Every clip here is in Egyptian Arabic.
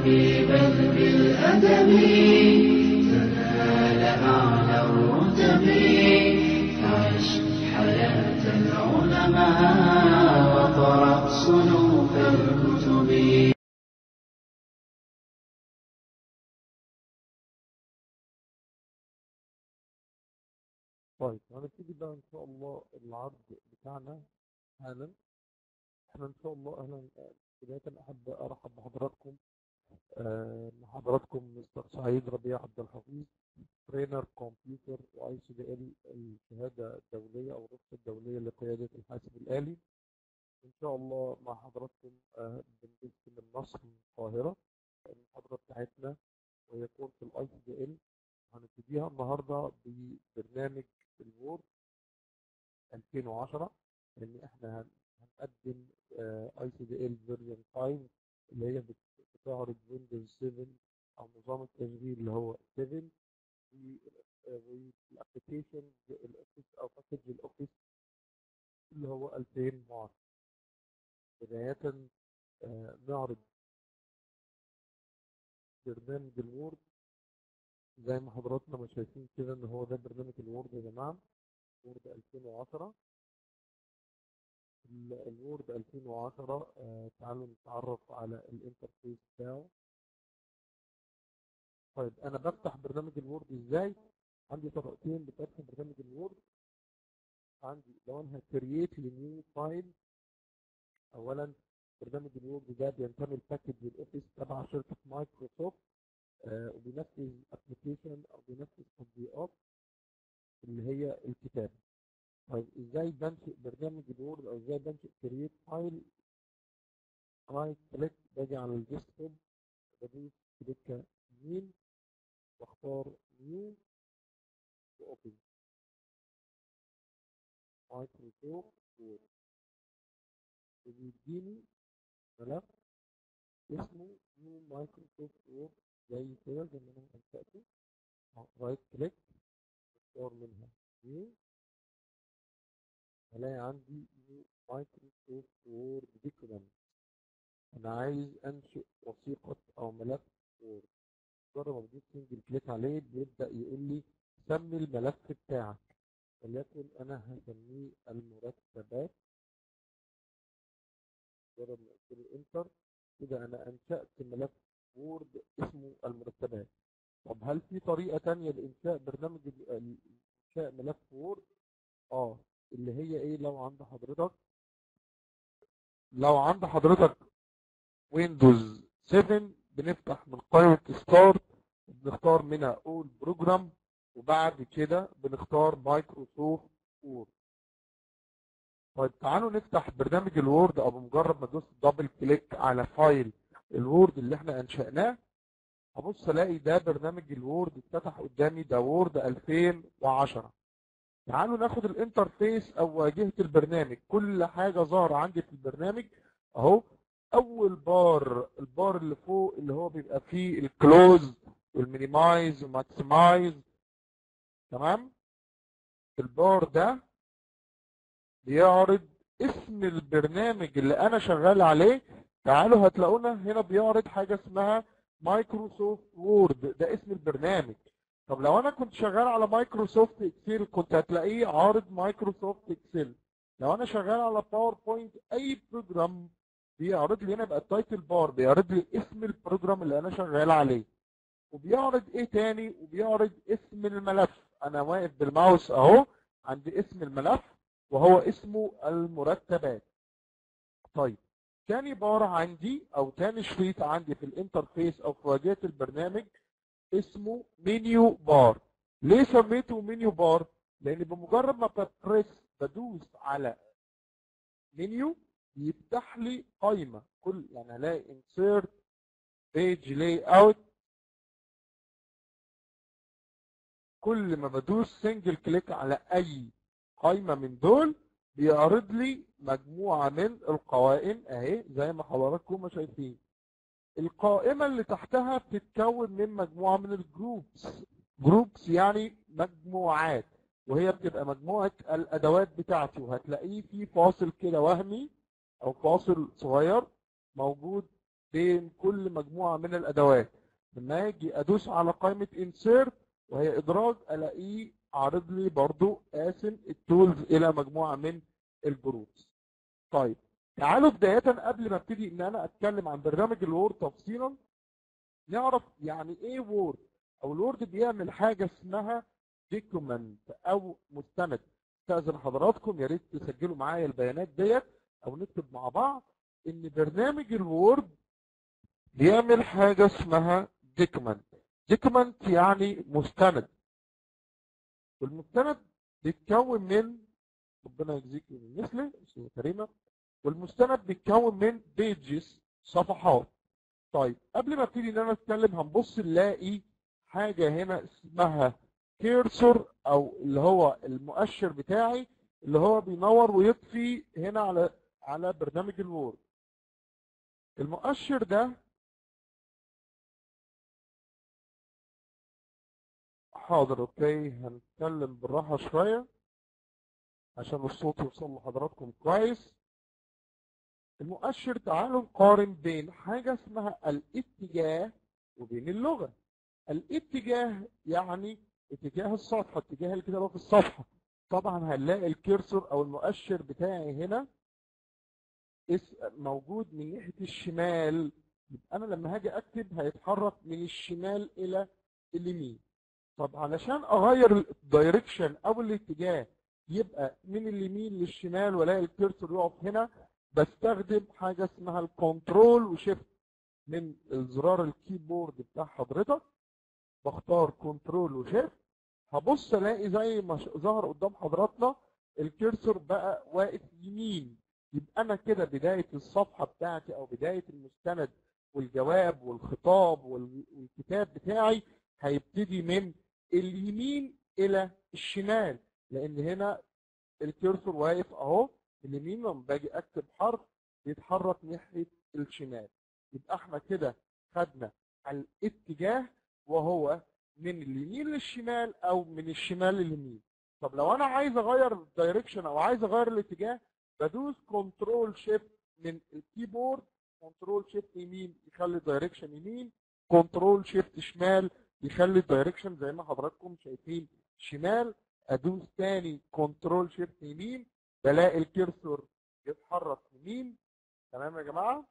حبيبا بالأدب تنال أعلى الرتب عش حياة العلماء وقرأ صنوف الكتب طيب هنبتدي بقى ان شاء الله العرض بتاعنا حالا احنا ان شاء الله اهلا بداية احب ارحب بحضراتكم آه، مع حضراتكم مستر سعيد ربيع عبد الحفيظ ترينر كمبيوتر واي سي دي ال الشهادة الدولية او الرخصة الدولية لقيادة الحاسب الآلي ان شاء الله مع حضراتكم آه، بنجلس من مصر من القاهرة المحاضرة بتاعتنا وهي كورس الاي سي دي ال هنبتديها النهارده ببرنامج الوورد 2010 لان احنا هن- هنقدم اي سي دي ال فيرجن 5 اللي هي بت- بتعرض ويندوز 7 او نظام التشغيل اللي هو 7 والابلكيشن الاوفيس او باكج الاوفيس اللي هو 2010 بداية آه، نعرض برنامج الوورد زي ما حضراتنا ما شايفين كده ان هو ده برنامج الوورد يا جماعه وورد 2010 ال- الوورد 2010 آه تعالوا نتعرف على الانترفيس بتاعه طيب انا بفتح برنامج الوورد ازاي عندي طريقتين لفتح برنامج الوورد عندي لو انا هكرييت لنيو فايل اولا برنامج الوورد ده بينتمي لباكج الاوفيس تبع شركه مايكروسوفت آه وبينفذ ابلكيشن او بينفذ تطبيقات اللي هي الكتابه طيب ازاي بنشئ برنامج الوورد او ازاي بنشئ كرييت فايل رايت كليك باجي على الديسكتوب بدوس كليك يمين واختار نيو واوبن مايكروسوفت وورد وبيديني ملف اسمه نيو مايكروسوفت وورد زي كده زي ما انا انشأته رايت كليك اختار منها نيو هلاقي عندي نيو مايكروسوفت وورد دوكيمنت انا عايز انشئ وثيقة او ملف وورد مجرد ما بدوس سنجل كليك عليه بيبدأ يقول لي سمي الملف بتاعك ولكن انا هسميه المرتبات مجرد ما قلت له انتر كده انا انشأت ملف وورد اسمه المرتبات طب هل في طريقة تانية لإنشاء برنامج ال- ال- إنشاء ملف وورد؟ اه اللي هي ايه لو عند حضرتك لو عند حضرتك ويندوز 7 بنفتح من قائمة ستارت بنختار منها اول بروجرام وبعد كده بنختار مايكروسوفت وورد طيب تعالوا نفتح برنامج الوورد او بمجرد ما ادوس دبل كليك على فايل الوورد اللي احنا انشأناه هبص الاقي ده برنامج الوورد اتفتح قدامي ده وورد 2010 تعالوا ناخد الانترفيس او واجهة البرنامج كل حاجة ظاهرة عندي في البرنامج اهو اول بار البار اللي فوق اللي هو بيبقى فيه الكلوز والمينيمايز والماكسمايز تمام البار ده بيعرض اسم البرنامج اللي انا شغال عليه تعالوا هتلاقونا هنا بيعرض حاجة اسمها مايكروسوفت وورد ده اسم البرنامج طب لو انا كنت شغال على مايكروسوفت اكسل كنت هتلاقيه عارض مايكروسوفت اكسل لو انا شغال على باوربوينت اي بروجرام بيعرض لي هنا يبقى التايتل بار بيعرض لي اسم البروجرام اللي انا شغال عليه وبيعرض ايه تاني وبيعرض اسم الملف انا واقف بالماوس اهو عند اسم الملف وهو اسمه المرتبات طيب تاني بار عندي او تاني شريط عندي في الانترفيس او في واجهة البرنامج اسمه منيو بار ليه سميته منيو بار لان بمجرد ما ببريس بدوس على منيو يفتح لي قائمة كل يعني هلاقي insert page layout كل ما بدوس سنجل كليك على اي قائمة من دول بيعرض لي مجموعة من القوائم اهي زي ما حضراتكم ما شايفين القائمة اللي تحتها بتتكون من مجموعة من الجروبس جروبس يعني مجموعات وهي بتبقى مجموعة الأدوات بتاعتي وهتلاقيه في فاصل كده وهمي أو فاصل صغير موجود بين كل مجموعة من الأدوات لما أجي أدوس على قائمة insert وهي إدراج ألاقيه عارض لي برضو قاسم التولز إلى مجموعة من الجروبس طيب تعالوا بداية قبل ما ابتدي ان انا اتكلم عن برنامج الوورد تفصيلا نعرف يعني ايه وورد او الوورد بيعمل حاجة اسمها دوكيومنت او مستند استاذن حضراتكم يا ريت تسجلوا معايا البيانات ديت او نكتب مع بعض ان برنامج الوورد بيعمل حاجة اسمها دوكيومنت دوكيومنت يعني مستند والمستند بيتكون من ربنا يجزيك من مثله استاذه كريمه والمستند بيتكون من بيجز صفحات طيب قبل ما ابتدي ان انا اتكلم هنبص نلاقي حاجه هنا اسمها كيرسور او اللي هو المؤشر بتاعي اللي هو بينور ويطفي هنا على على برنامج الوورد المؤشر ده حاضر اوكي هنتكلم بالراحه شويه عشان الصوت يوصل لحضراتكم كويس المؤشر تعالوا نقارن بين حاجة اسمها الاتجاه وبين اللغة الاتجاه يعني اتجاه الصفحة اتجاه اللي كده في الصفحة طبعا هنلاقي الكيرسور او المؤشر بتاعي هنا موجود من ناحية الشمال يبقى انا لما هاجي اكتب هيتحرك من الشمال الى اليمين طب علشان اغير الدايركشن او الاتجاه يبقى من اليمين للشمال والاقي الكيرسور يقف هنا بستخدم حاجة اسمها الكنترول وشيفت من الزرار الكيبورد بتاع حضرتك بختار كنترول وشيفت هبص الاقي زي ما ظهر قدام حضراتنا الكيرسور بقى واقف يمين يبقى انا كده بداية الصفحة بتاعتي او بداية المستند والجواب والخطاب والكتاب بتاعي هيبتدي من اليمين الى الشمال لان هنا الكيرسور واقف اهو اليمين لما باجي اكتب حرف بيتحرك ناحيه الشمال يبقى احنا كده خدنا الاتجاه وهو من اليمين للشمال او من الشمال لليمين طب لو انا عايز اغير الدايركشن او عايز اغير الاتجاه بدوس كنترول شيفت من الكيبورد كنترول شيفت يمين يخلي الدايركشن يمين كنترول شيفت شمال يخلي الدايركشن زي ما حضراتكم شايفين شمال ادوس تاني كنترول شيفت يمين بلاقي الكيرسور يتحرك يمين تمام يا جماعه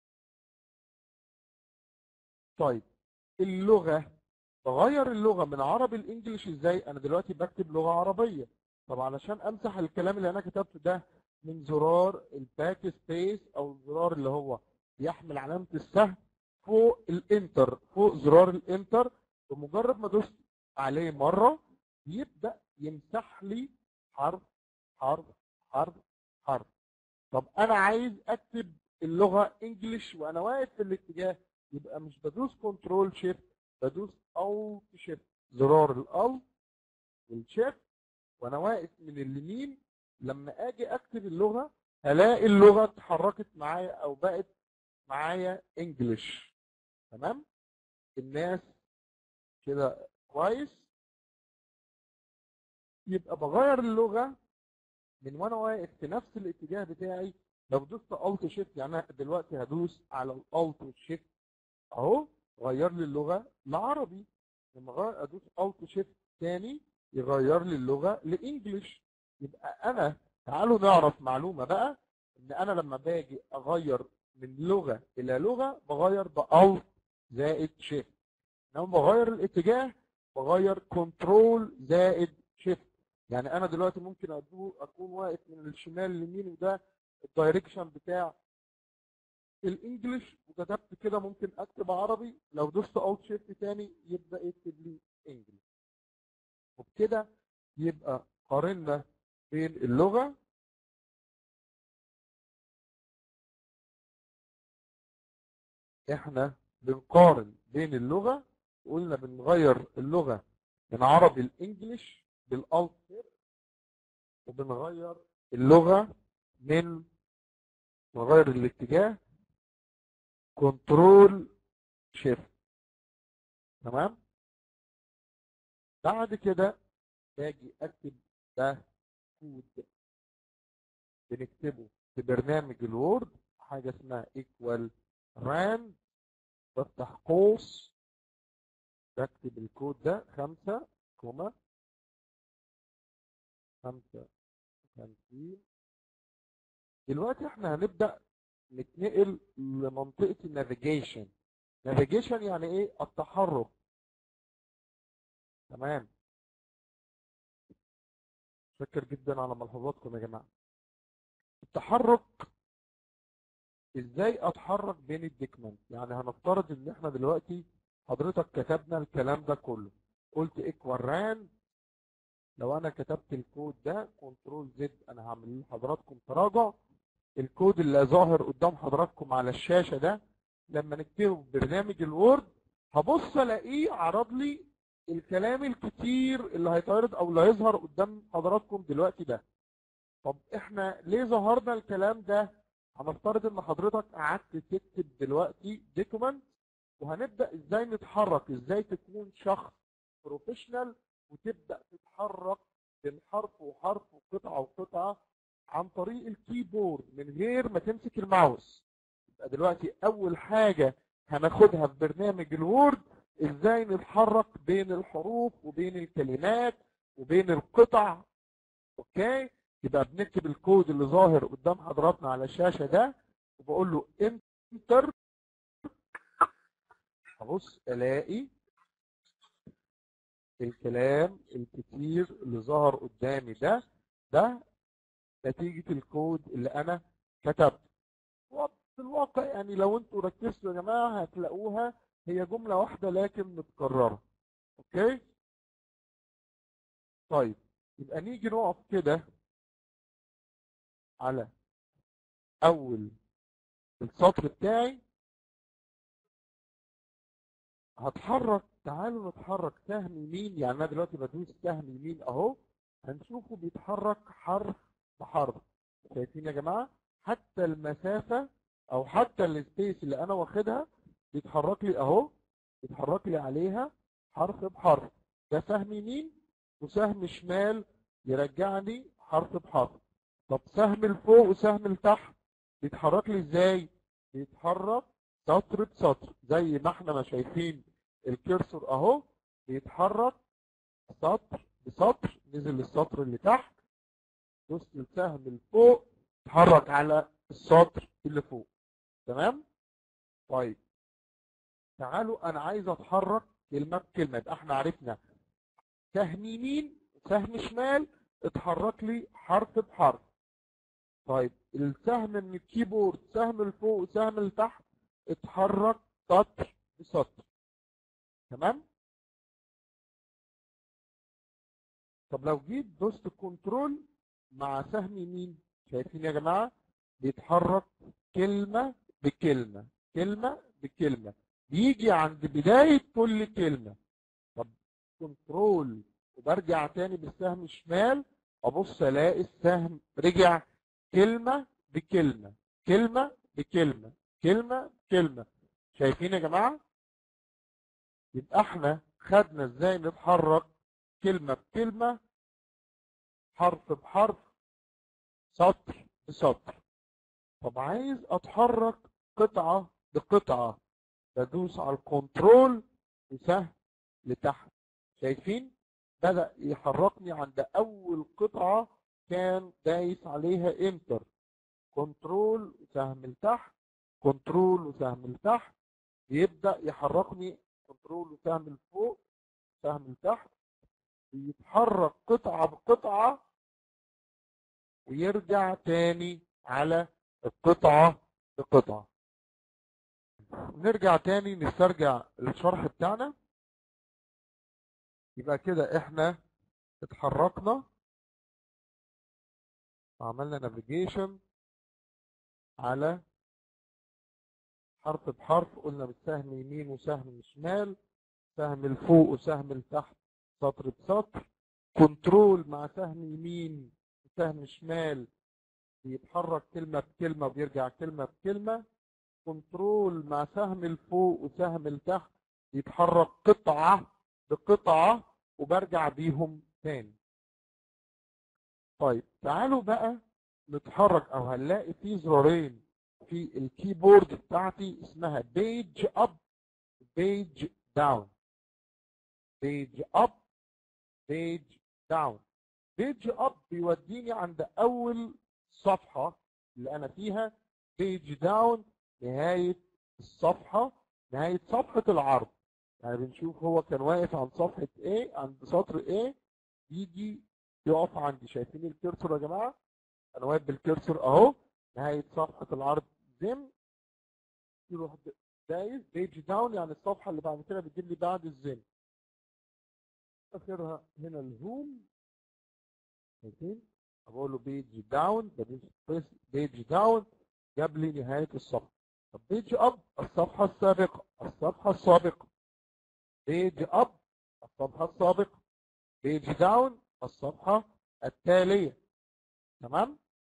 طيب اللغه بغير اللغه من عربي لانجلش ازاي انا دلوقتي بكتب لغه عربيه طب علشان امسح الكلام اللي انا كتبته ده من زرار الباك سبيس او الزرار اللي هو بيحمل علامه السهم فوق الانتر فوق زرار الانتر بمجرد ما دوست عليه مره يبدا يمسح لي حرف حرف حرف حرف طب انا عايز اكتب اللغه انجلش وانا واقف في الاتجاه يبقى مش بدوس كنترول شيفت بدوس الت شيفت زرار الالت والشيفت وانا واقف من اليمين لما اجي اكتب اللغه هلاقي اللغه اتحركت معايا او بقت معايا انجلش تمام الناس كده كويس يبقى بغير اللغه من وانا واقف في نفس الاتجاه بتاعي لو دوست الت شيفت يعني انا دلوقتي هدوس على الالت والشيفت اهو غير لي اللغه لعربي لما ادوس الت شيفت تاني يغير لي اللغه لانجلش يبقى انا تعالوا نعرف معلومه بقى ان انا لما باجي اغير من لغه الى لغه بغير بالت زائد شيفت لما بغير الاتجاه بغير كنترول زائد شيفت يعني انا دلوقتي ممكن اكون واقف من الشمال لليمين وده الدايركشن بتاع الانجليش وكتبت كده ممكن اكتب عربي لو دوست اوت شيفت تاني يبدا يكتب لي انجليش وبكده يبقى قارنا بين اللغه احنا بنقارن بين اللغه وقلنا بنغير اللغه من عربي لانجليش بالالت وبنغير اللغه من نغير الاتجاه كنترول شيفت تمام بعد كده باجي اكتب ده كود بنكتبه في برنامج الوورد حاجه اسمها ايكوال ران بفتح قوس بكتب الكود ده خمسة كوما خمسة خمسين دلوقتي احنا هنبدأ نتنقل لمنطقة النافيجيشن نافيجيشن يعني ايه التحرك تمام شكر جدا على ملحوظاتكم يا جماعة التحرك ازاي اتحرك بين الديكمنت يعني هنفترض ان احنا دلوقتي حضرتك كتبنا الكلام ده كله قلت ايكوال ران لو انا كتبت الكود ده كنترول زد انا هعمل لحضراتكم تراجع الكود اللي ظاهر قدام حضراتكم على الشاشة ده لما نكتبه في برنامج الوورد هبص الاقيه عرض لي الكلام الكتير اللي هيتعرض او اللي هيظهر قدام حضراتكم دلوقتي ده طب احنا ليه ظهرنا الكلام ده هنفترض ان حضرتك قعدت تكتب دلوقتي دوكيمنت وهنبدا ازاي نتحرك ازاي تكون شخص بروفيشنال وتبدا تتحرك بين حرف وحرف وقطعه وقطعه عن طريق الكيبورد من غير ما تمسك الماوس يبقى دلوقتي اول حاجه هناخدها في برنامج الوورد ازاي نتحرك بين الحروف وبين الكلمات وبين القطع اوكي يبقى بنكتب الكود اللي ظاهر قدام حضراتنا على الشاشه ده وبقول له انتر ابص الاقي الكلام الكتير اللي ظهر قدامي ده ده نتيجة الكود اللي انا كتبته في الواقع يعني لو انتوا ركزتوا يا جماعة هتلاقوها هي جملة واحدة لكن متكررة اوكي طيب يبقى نيجي نقف كده على اول السطر بتاعي هتحرك تعالوا نتحرك سهم يمين يعني انا دلوقتي بدوس سهم يمين اهو هنشوفه بيتحرك حرف بحرف شايفين يا جماعه حتى المسافه او حتى السبيس اللي انا واخدها بيتحرك لي اهو بيتحرك لي عليها حرف بحرف ده سهم يمين وسهم شمال يرجعني حرف بحرف طب سهم لفوق وسهم لتحت بيتحرك لي ازاي بيتحرك سطر بسطر زي ما احنا ما شايفين الكرسور اهو بيتحرك سطر بسطر نزل السطر اللي تحت دوست السهم لفوق اتحرك على السطر اللي فوق تمام طيب تعالوا انا عايز اتحرك كلمه بكلمه يبقى احنا عرفنا سهم يمين سهم شمال اتحرك لي حرف بحرف طيب السهم من الكيبورد سهم لفوق سهم لتحت اتحرك سطر بسطر تمام طب لو جيت دوست كنترول مع سهم يمين شايفين يا جماعه بيتحرك كلمه بكلمه كلمه بكلمه بيجي عند بدايه كل كلمه طب كنترول وبرجع تاني بالسهم شمال ابص الاقي السهم رجع كلمه بكلمه كلمه بكلمه كلمه بكلمه شايفين يا جماعه يبقى احنا خدنا ازاي نتحرك كلمة بكلمة حرف بحرف سطر بسطر طب عايز اتحرك قطعة بقطعة بدوس على الكنترول وسهم لتحت شايفين بدأ يحركني عند اول قطعة كان دايس عليها انتر كنترول وسهم لتحت كنترول وسهم لتحت بيبدأ يحركني كنترول وسهم لفوق سهم لتحت بيتحرك قطعة بقطعة ويرجع تاني على القطعة بقطعة نرجع تاني نسترجع الشرح بتاعنا يبقى كده احنا اتحركنا وعملنا نافيجيشن على حرف بحرف قلنا بالسهم يمين وسهم شمال سهم لفوق وسهم لتحت سطر بسطر كنترول مع سهم يمين وسهم شمال بيتحرك كلمة بكلمة وبيرجع كلمة بكلمة كنترول مع سهم لفوق وسهم لتحت بيتحرك قطعة بقطعة وبرجع بيهم تاني طيب تعالوا بقى نتحرك او هنلاقي في زرارين في الكيبورد بتاعتي اسمها بيج اب بيج داون بيج اب بيج داون بيج اب بيوديني عند اول صفحه اللي انا فيها بيج داون نهايه الصفحه نهايه صفحه العرض يعني بنشوف هو كان واقف عند صفحه ايه عند سطر ايه يجي يقف عندي شايفين الكرسور يا جماعه انا واقف بالكرسور اهو نهايه صفحه العرض زم يروح دايز بيج داون يعني الصفحه اللي بعد كده بتجيب لي بعد الزم اخرها هنا الهوم شايفين بقول له بيج داون بدوس بيج داون جاب لي نهايه الصفحه طب بيج اب الصفحه السابقه الصفحه السابقه بيج اب الصفحه السابقه بيج داون الصفحه التاليه تمام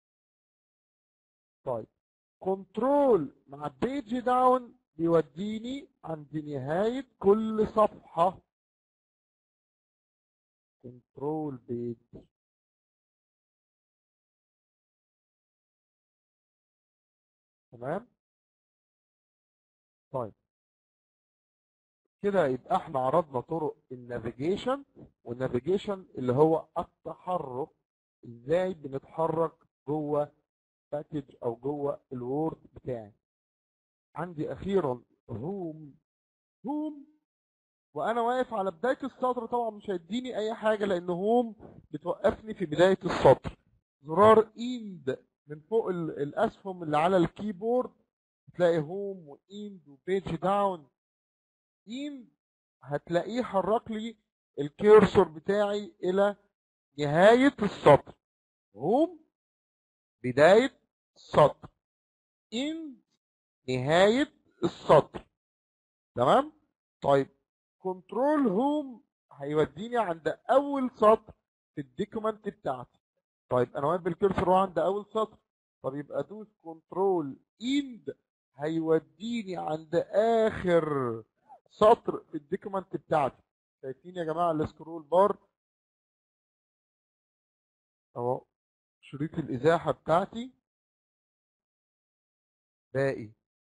طيب كنترول مع بيج داون بيوديني عند نهايه كل صفحه كنترول بيج تمام طيب كده يبقى احنا عرضنا طرق النافيجيشن والنافيجيشن اللي هو التحرك ازاي بنتحرك جوه باكج او جوه الوورد بتاعي عندي اخيرا هوم هوم وانا واقف على بدايه السطر طبعا مش هيديني اي حاجه لان هوم بتوقفني في بدايه السطر زرار ايند من فوق ال- الاسهم اللي على الكيبورد تلاقي هوم وايند وبيج داون ايند هتلاقيه حرك لي الكيرسور بتاعي الى نهايه السطر هوم بدايه السطر اند نهايه السطر تمام طيب كنترول هوم هيوديني عند اول سطر في الديكومنت بتاعتي طيب انا واقف بالكرسور عند اول سطر طب يبقى ادوس كنترول اند هيوديني عند اخر سطر في الديكومنت بتاعتي شايفين يا جماعه السكرول بار اهو شريط الازاحه بتاعتي باقي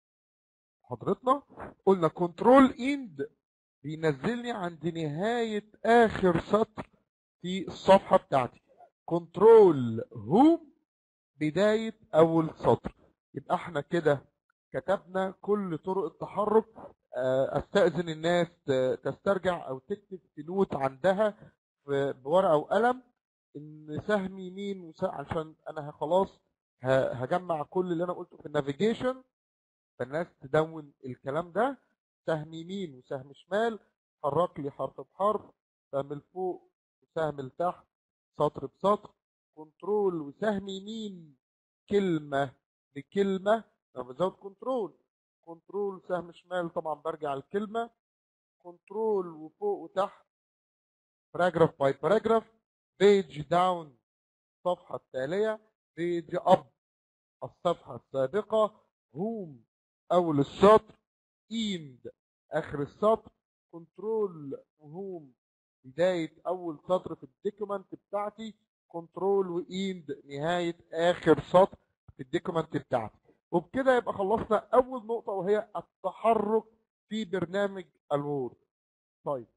حضرتنا قلنا كنترول اند بينزلني عند نهاية آخر سطر في الصفحة بتاعتي كنترول هوم بداية أول سطر يبقى احنا كده كتبنا كل طرق التحرك آه، استأذن الناس ت- تسترجع أو تكتب في نوت عندها في- بورقة وقلم إن سهم يمين وسهم عشان أنا خلاص ه- هجمع كل اللي أنا قلته في النافيجيشن فالناس تدون الكلام ده سهم يمين وسهم شمال حرك لي حرف بحرف سهم لفوق وسهم لتحت سطر بسطر كنترول وسهم يمين كلمة بكلمة انا بزود كنترول كنترول سهم شمال طبعا برجع الكلمة كنترول وفوق وتحت باراجراف باي باراجراف بيج داون الصفحة التالية بيج اب الصفحة السابقة هوم أول السطر ايند آخر السطر كنترول وهوم بداية أول سطر في الديكومنت بتاعتي كنترول وإيند نهاية آخر سطر في الديكومنت بتاعتي وبكده يبقى خلصنا أول نقطة وهي التحرك في برنامج الوورد طيب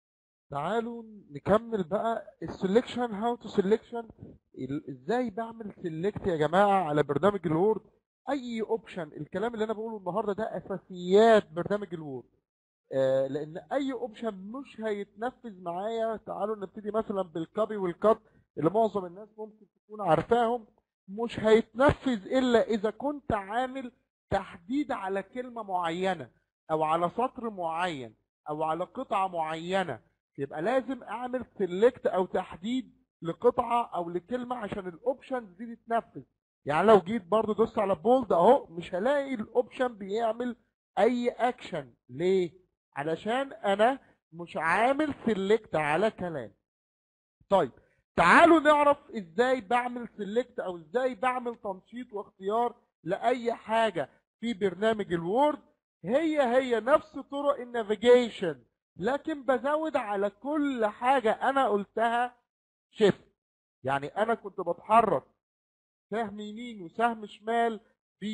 تعالوا نكمل بقى السلكشن هاو تو سلكشن ازاي بعمل سيلكت يا جماعه على برنامج الوورد اي اوبشن الكلام اللي انا بقوله النهارده ده اساسيات برنامج الوورد آه لان اي اوبشن مش هيتنفذ معايا تعالوا نبتدي مثلا بالكوبي والكات اللي معظم الناس ممكن تكون عارفاهم مش هيتنفذ الا اذا كنت عامل تحديد على كلمه معينه او على سطر معين او على قطعه معينه يبقى لازم اعمل سيلكت او تحديد لقطعه او لكلمه عشان الاوبشنز دي تتنفذ يعني لو جيت برضو دوست على بولد اهو مش هلاقي الاوبشن بيعمل اي اكشن ليه علشان انا مش عامل سيلكت على كلام طيب تعالوا نعرف ازاي بعمل سيلكت او ازاي بعمل تنشيط واختيار لاي حاجه في برنامج الوورد هي هي نفس طرق النافيجيشن لكن بزود على كل حاجه انا قلتها شيفت يعني انا كنت بتحرك سهم يمين وسهم شمال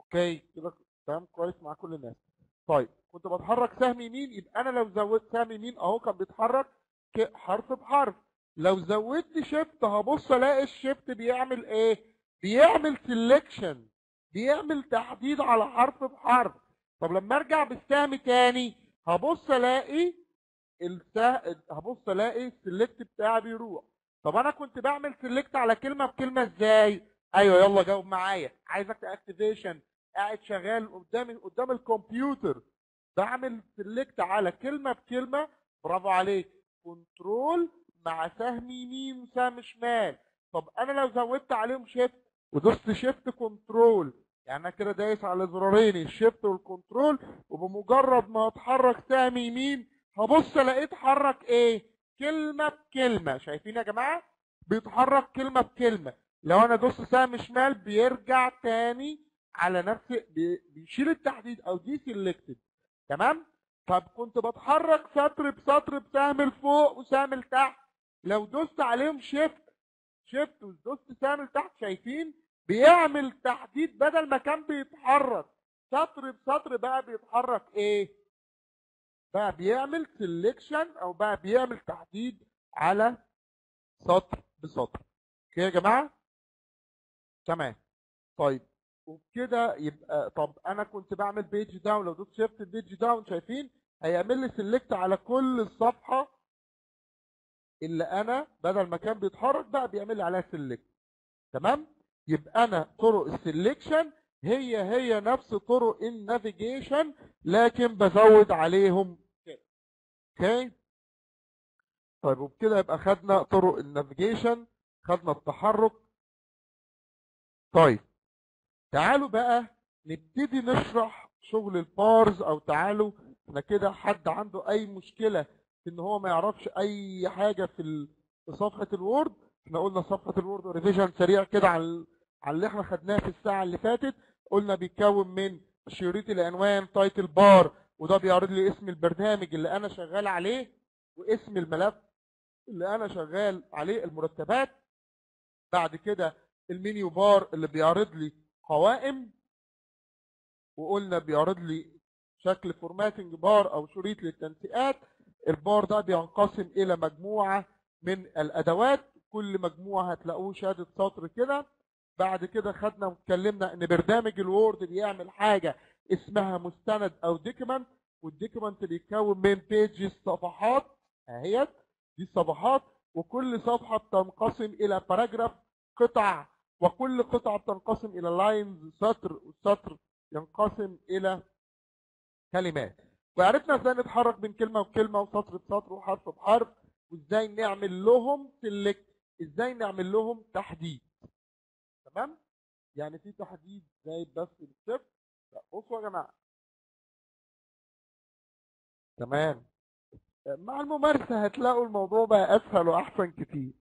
اوكي كده تمام كويس مع كل الناس طيب كنت بتحرك سهم يمين يبقى انا لو زودت سهم يمين اهو كان بيتحرك ك- حرف بحرف لو زودت شيفت هبص الاقي الشيفت بيعمل ايه بيعمل سيلكشن بيعمل تحديد على حرف بحرف طب لما ارجع بالسهم تاني هبص الاقي السه... هبص الاقي السلكت بتاعي بيروح طب انا كنت بعمل سلكت على كلمه بكلمه ازاي ايوه يلا جاوب معايا عايزك اكتيفيشن قاعد شغال قدامي قدام الكمبيوتر بعمل سلكت على كلمه بكلمه برافو عليك كنترول مع سهم يمين وسهم شمال طب انا لو زودت عليهم شيفت ودوست شيفت كنترول يعني انا كده دايس على زرارين الشيفت والكنترول وبمجرد ما اتحرك سهم يمين هبص الاقيه اتحرك ايه كلمه بكلمه شايفين يا جماعه بيتحرك كلمه بكلمه لو انا دوست سهم شمال بيرجع تاني على نفس بي- بيشيل التحديد او دي سيلكتد تمام طب كنت بتحرك سطر بسطر بسهم لفوق وسهم لتحت لو دوست عليهم شيفت شيفت ودوست سهم لتحت شايفين بيعمل تحديد بدل ما كان بيتحرك سطر بسطر بقى بيتحرك ايه بقى بيعمل سيلكشن او بقى بيعمل تحديد على سطر بسطر اوكي يا جماعه تمام طيب وبكده يبقى طب انا كنت بعمل بيج داون لو دوست شيفت البيج داون شايفين هيعمل لي سيلكت على كل الصفحه اللي انا بدل ما كان بيتحرك بقى بيعمل لي عليها سيلكت تمام يبقى انا طرق السلكشن هي هي نفس طرق النافيجيشن لكن بزود عليهم كده اوكي طيب وبكده يبقى خدنا طرق النافيجيشن خدنا التحرك طيب تعالوا بقى نبتدي نشرح شغل البارز او تعالوا احنا كده حد عنده اي مشكله في ان هو ما يعرفش اي حاجه في ال- في صفحه الوورد احنا قلنا صفحه الوورد ريفيجن سريع كده على على اللي احنا خدناه في الساعه اللي فاتت قلنا بيتكون من شريط العنوان تايتل بار وده بيعرض لي اسم البرنامج اللي انا شغال عليه واسم الملف اللي انا شغال عليه المرتبات بعد كده المنيو بار اللي بيعرض لي قوائم وقلنا بيعرض لي شكل فورماتنج بار او شريط للتنسيقات البار ده بينقسم الى مجموعه من الادوات كل مجموعه هتلاقوه شهاده سطر كده بعد كده خدنا واتكلمنا ان برنامج الوورد بيعمل حاجه اسمها مستند او ديكمنت والديكمنت بيتكون من بيجز صفحات اهيت دي الصفحات وكل صفحه بتنقسم الى باراجراف قطع وكل قطعه بتنقسم الى لاينز سطر والسطر ينقسم الى كلمات وعرفنا ازاي نتحرك بين كلمه وكلمه وسطر بسطر وحرف بحرف وازاي نعمل لهم سيلكت ازاي نعمل لهم تحديد تمام يعني في تحديد زي بس بالصفر لا بصوا يا جماعه تمام مع الممارسه هتلاقوا الموضوع بقى اسهل واحسن كتير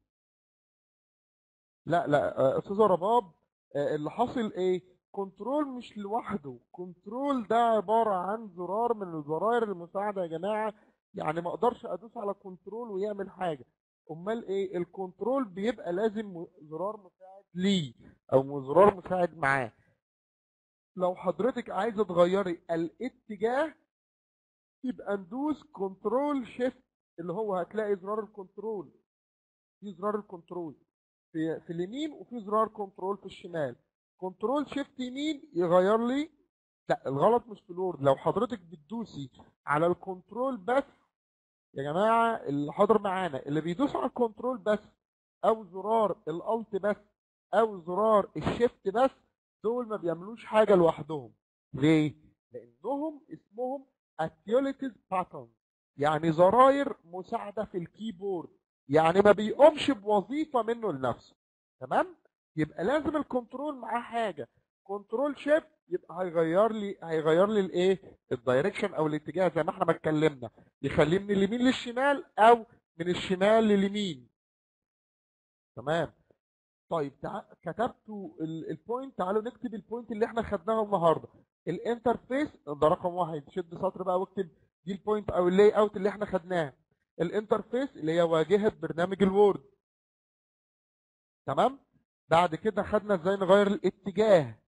لا لا آه، استاذه رباب آه، اللي حاصل ايه كنترول مش لوحده كنترول ده عباره عن زرار من الزراير المساعده يا جماعه يعني ما اقدرش ادوس على كنترول ويعمل حاجه امال ايه الكنترول بيبقى لازم م- زرار مساعد ليه او زرار مساعد معاه لو حضرتك عايزه تغيري الاتجاه يبقى ندوس كنترول شيفت اللي هو هتلاقي زرار الكنترول في زرار الكنترول في في اليمين وفي زرار كنترول في الشمال كنترول شيفت يمين يغير لي لا الغلط مش في الورد لو حضرتك بتدوسي على الكنترول بس يا جماعه اللي حاضر معانا اللي بيدوس على الكنترول بس او زرار الالت بس او زرار الشيفت بس دول ما بيعملوش حاجه لوحدهم ليه لانهم اسمهم اتيوليتيز باترن يعني زراير مساعده في الكيبورد يعني ما بيقومش بوظيفه منه لنفسه تمام يبقى لازم الكنترول معاه حاجه كنترول شيفت يبقى هيغير لي هيغير لي الايه الدايركشن او الاتجاه زي ما احنا ما اتكلمنا يخليه من اليمين للشمال او من الشمال لليمين تمام طيب تع... كتبتوا ال- البوينت تعالوا نكتب البوينت اللي احنا خدناها النهارده الانترفيس ده رقم واحد شد سطر بقى واكتب دي البوينت او اللاي اوت اللي احنا خدناه الانترفيس اللي هي واجهه برنامج الوورد تمام بعد كده خدنا ازاي نغير الاتجاه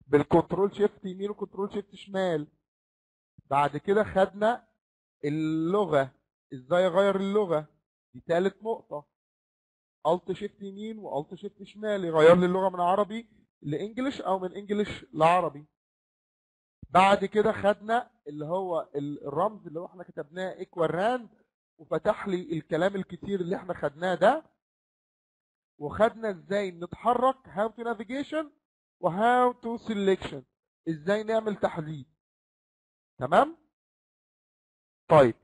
بالكنترول شيفت يمين وكنترول شيفت شمال بعد كده خدنا اللغة ازاي اغير اللغة دي تالت نقطة الت شيفت يمين والت شيفت شمال يغير لي اللغة من عربي لانجلش او من انجلش لعربي بعد كده خدنا اللي هو الرمز اللي هو احنا كتبناه ايكوال راند وفتح لي الكلام الكتير اللي احنا خدناه ده وخدنا ازاي نتحرك هاو تو نافيجيشن وهاو تو سيلكشن ازاي نعمل تحديد تمام طيب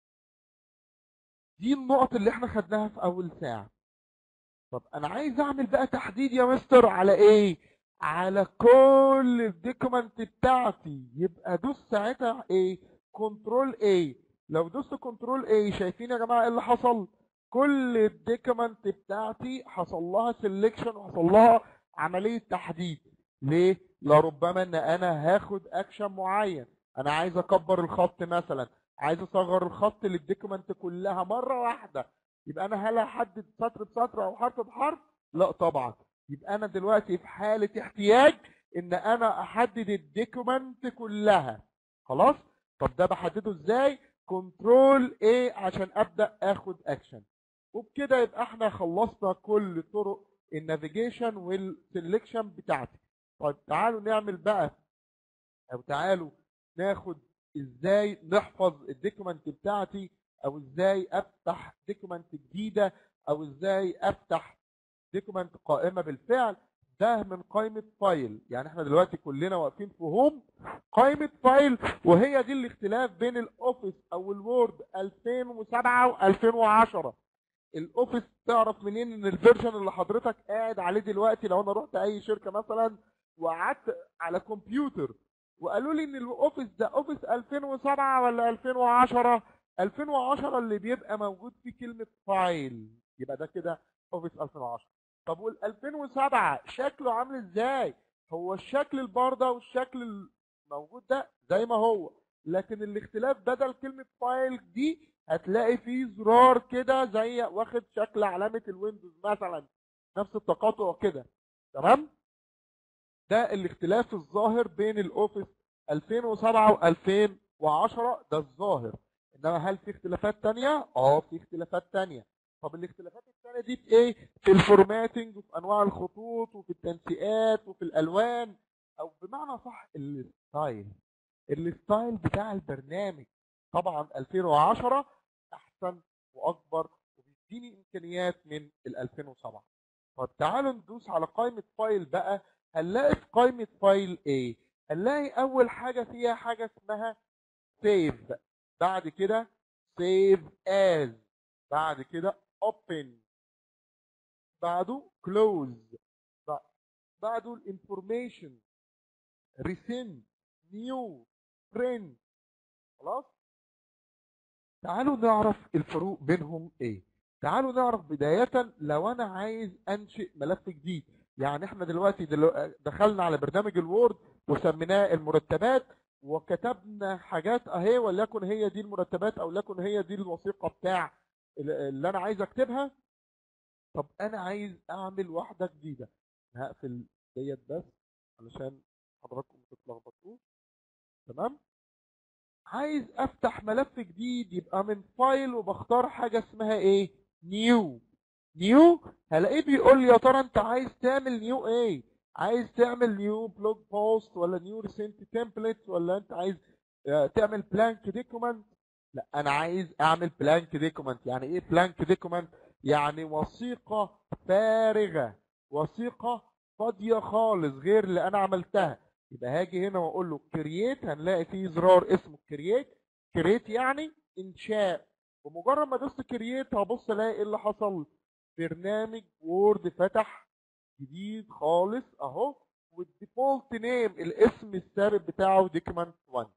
دي النقط اللي احنا خدناها في اول ساعه طب انا عايز اعمل بقى تحديد يا مستر على ايه على كل الديكومنت بتاعتي يبقى دوس ساعتها ايه كنترول ايه لو دوست كنترول ايه شايفين يا جماعه ايه اللي حصل كل الديكومنت بتاعتي حصل لها سيلكشن وحصل لها عمليه تحديد ليه لربما ان انا هاخد اكشن معين انا عايز اكبر الخط مثلا عايز اصغر الخط للديكومنت كلها مره واحده يبقى انا هل احدد سطر بسطر او حرف بحرف لا طبعا يبقى انا دلوقتي في حاله احتياج ان انا احدد الديكومنت كلها خلاص طب ده بحدده ازاي كنترول ايه عشان ابدا اخد اكشن وبكده يبقى احنا خلصنا كل طرق النافيجيشن والسلكشن بتاعتي طيب تعالوا نعمل بقى او تعالوا ناخد ازاي نحفظ الديكومنت بتاعتي او ازاي افتح ديكومنت جديده او ازاي افتح ديكومنت قائمه بالفعل ده من قائمه فايل يعني احنا دلوقتي كلنا واقفين في هوم قائمه فايل وهي دي الاختلاف بين الاوفيس او الوورد 2007 و2010 الاوفيس تعرف منين ان الفيرجن اللي حضرتك قاعد عليه دلوقتي لو انا رحت اي شركه مثلا وقعدت على كمبيوتر وقالوا لي ان الاوفيس ده اوفيس 2007 ولا 2010 2010 اللي بيبقى موجود فيه كلمه فايل يبقى ده كده اوفيس 2010 طب وال 2007 شكله عامل ازاي هو الشكل البارده والشكل الموجود ده زي ما هو لكن الاختلاف بدل كلمه فايل دي هتلاقي فيه زرار كده زي واخد شكل علامه الويندوز مثلا نفس التقاطع كده تمام ده الاختلاف الظاهر بين الاوفيس 2007 و2010 ده الظاهر انما هل في اختلافات تانية اه في اختلافات تانية طب الاختلافات التانية دي في ايه في الفورماتنج وفي انواع الخطوط وفي التنسيقات وفي الالوان او بمعنى صح الستايل الستايل بتاع البرنامج طبعا 2010 احسن واكبر وبيديني امكانيات من ال 2007 طب تعالوا ندوس على قائمه فايل بقى هنلاقي في قائمه فايل ايه هنلاقي اول حاجه فيها حاجه اسمها سيف بعد كده سيف از بعد كده اوبن بعده كلوز بعده الانفورميشن ريسنت نيو برنت خلاص تعالوا نعرف الفروق بينهم ايه تعالوا نعرف بداية لو انا عايز انشئ ملف جديد يعني احنا دلوقتي دلو... دخلنا على برنامج الوورد وسميناه المرتبات وكتبنا حاجات اهي وليكن هي دي المرتبات او ليكن هي دي الوثيقة بتاع اللي انا عايز اكتبها طب انا عايز اعمل واحدة جديدة هقفل ديت بس علشان حضراتكم ما تتلخبطوش تمام عايز افتح ملف جديد يبقى من فايل وبختار حاجه اسمها ايه نيو نيو هلاقيه بيقول لي يا ترى انت عايز تعمل نيو ايه عايز تعمل نيو بلوج بوست ولا نيو ريسنت تمبلت ولا انت عايز تعمل بلانك ديكومنت لا انا عايز اعمل بلانك ديكومنت يعني ايه بلانك ديكومنت يعني وثيقه فارغه وثيقه فاضيه خالص غير اللي انا عملتها يبقى هاجي هنا واقول له كرييت هنلاقي فيه زرار اسمه كرييت كرييت يعني انشاء ومجرد ما دوست كرييت هبص الاقي ايه اللي حصل برنامج وورد فتح جديد خالص اهو والديفولت نيم الاسم الثابت بتاعه دوكيمنت 1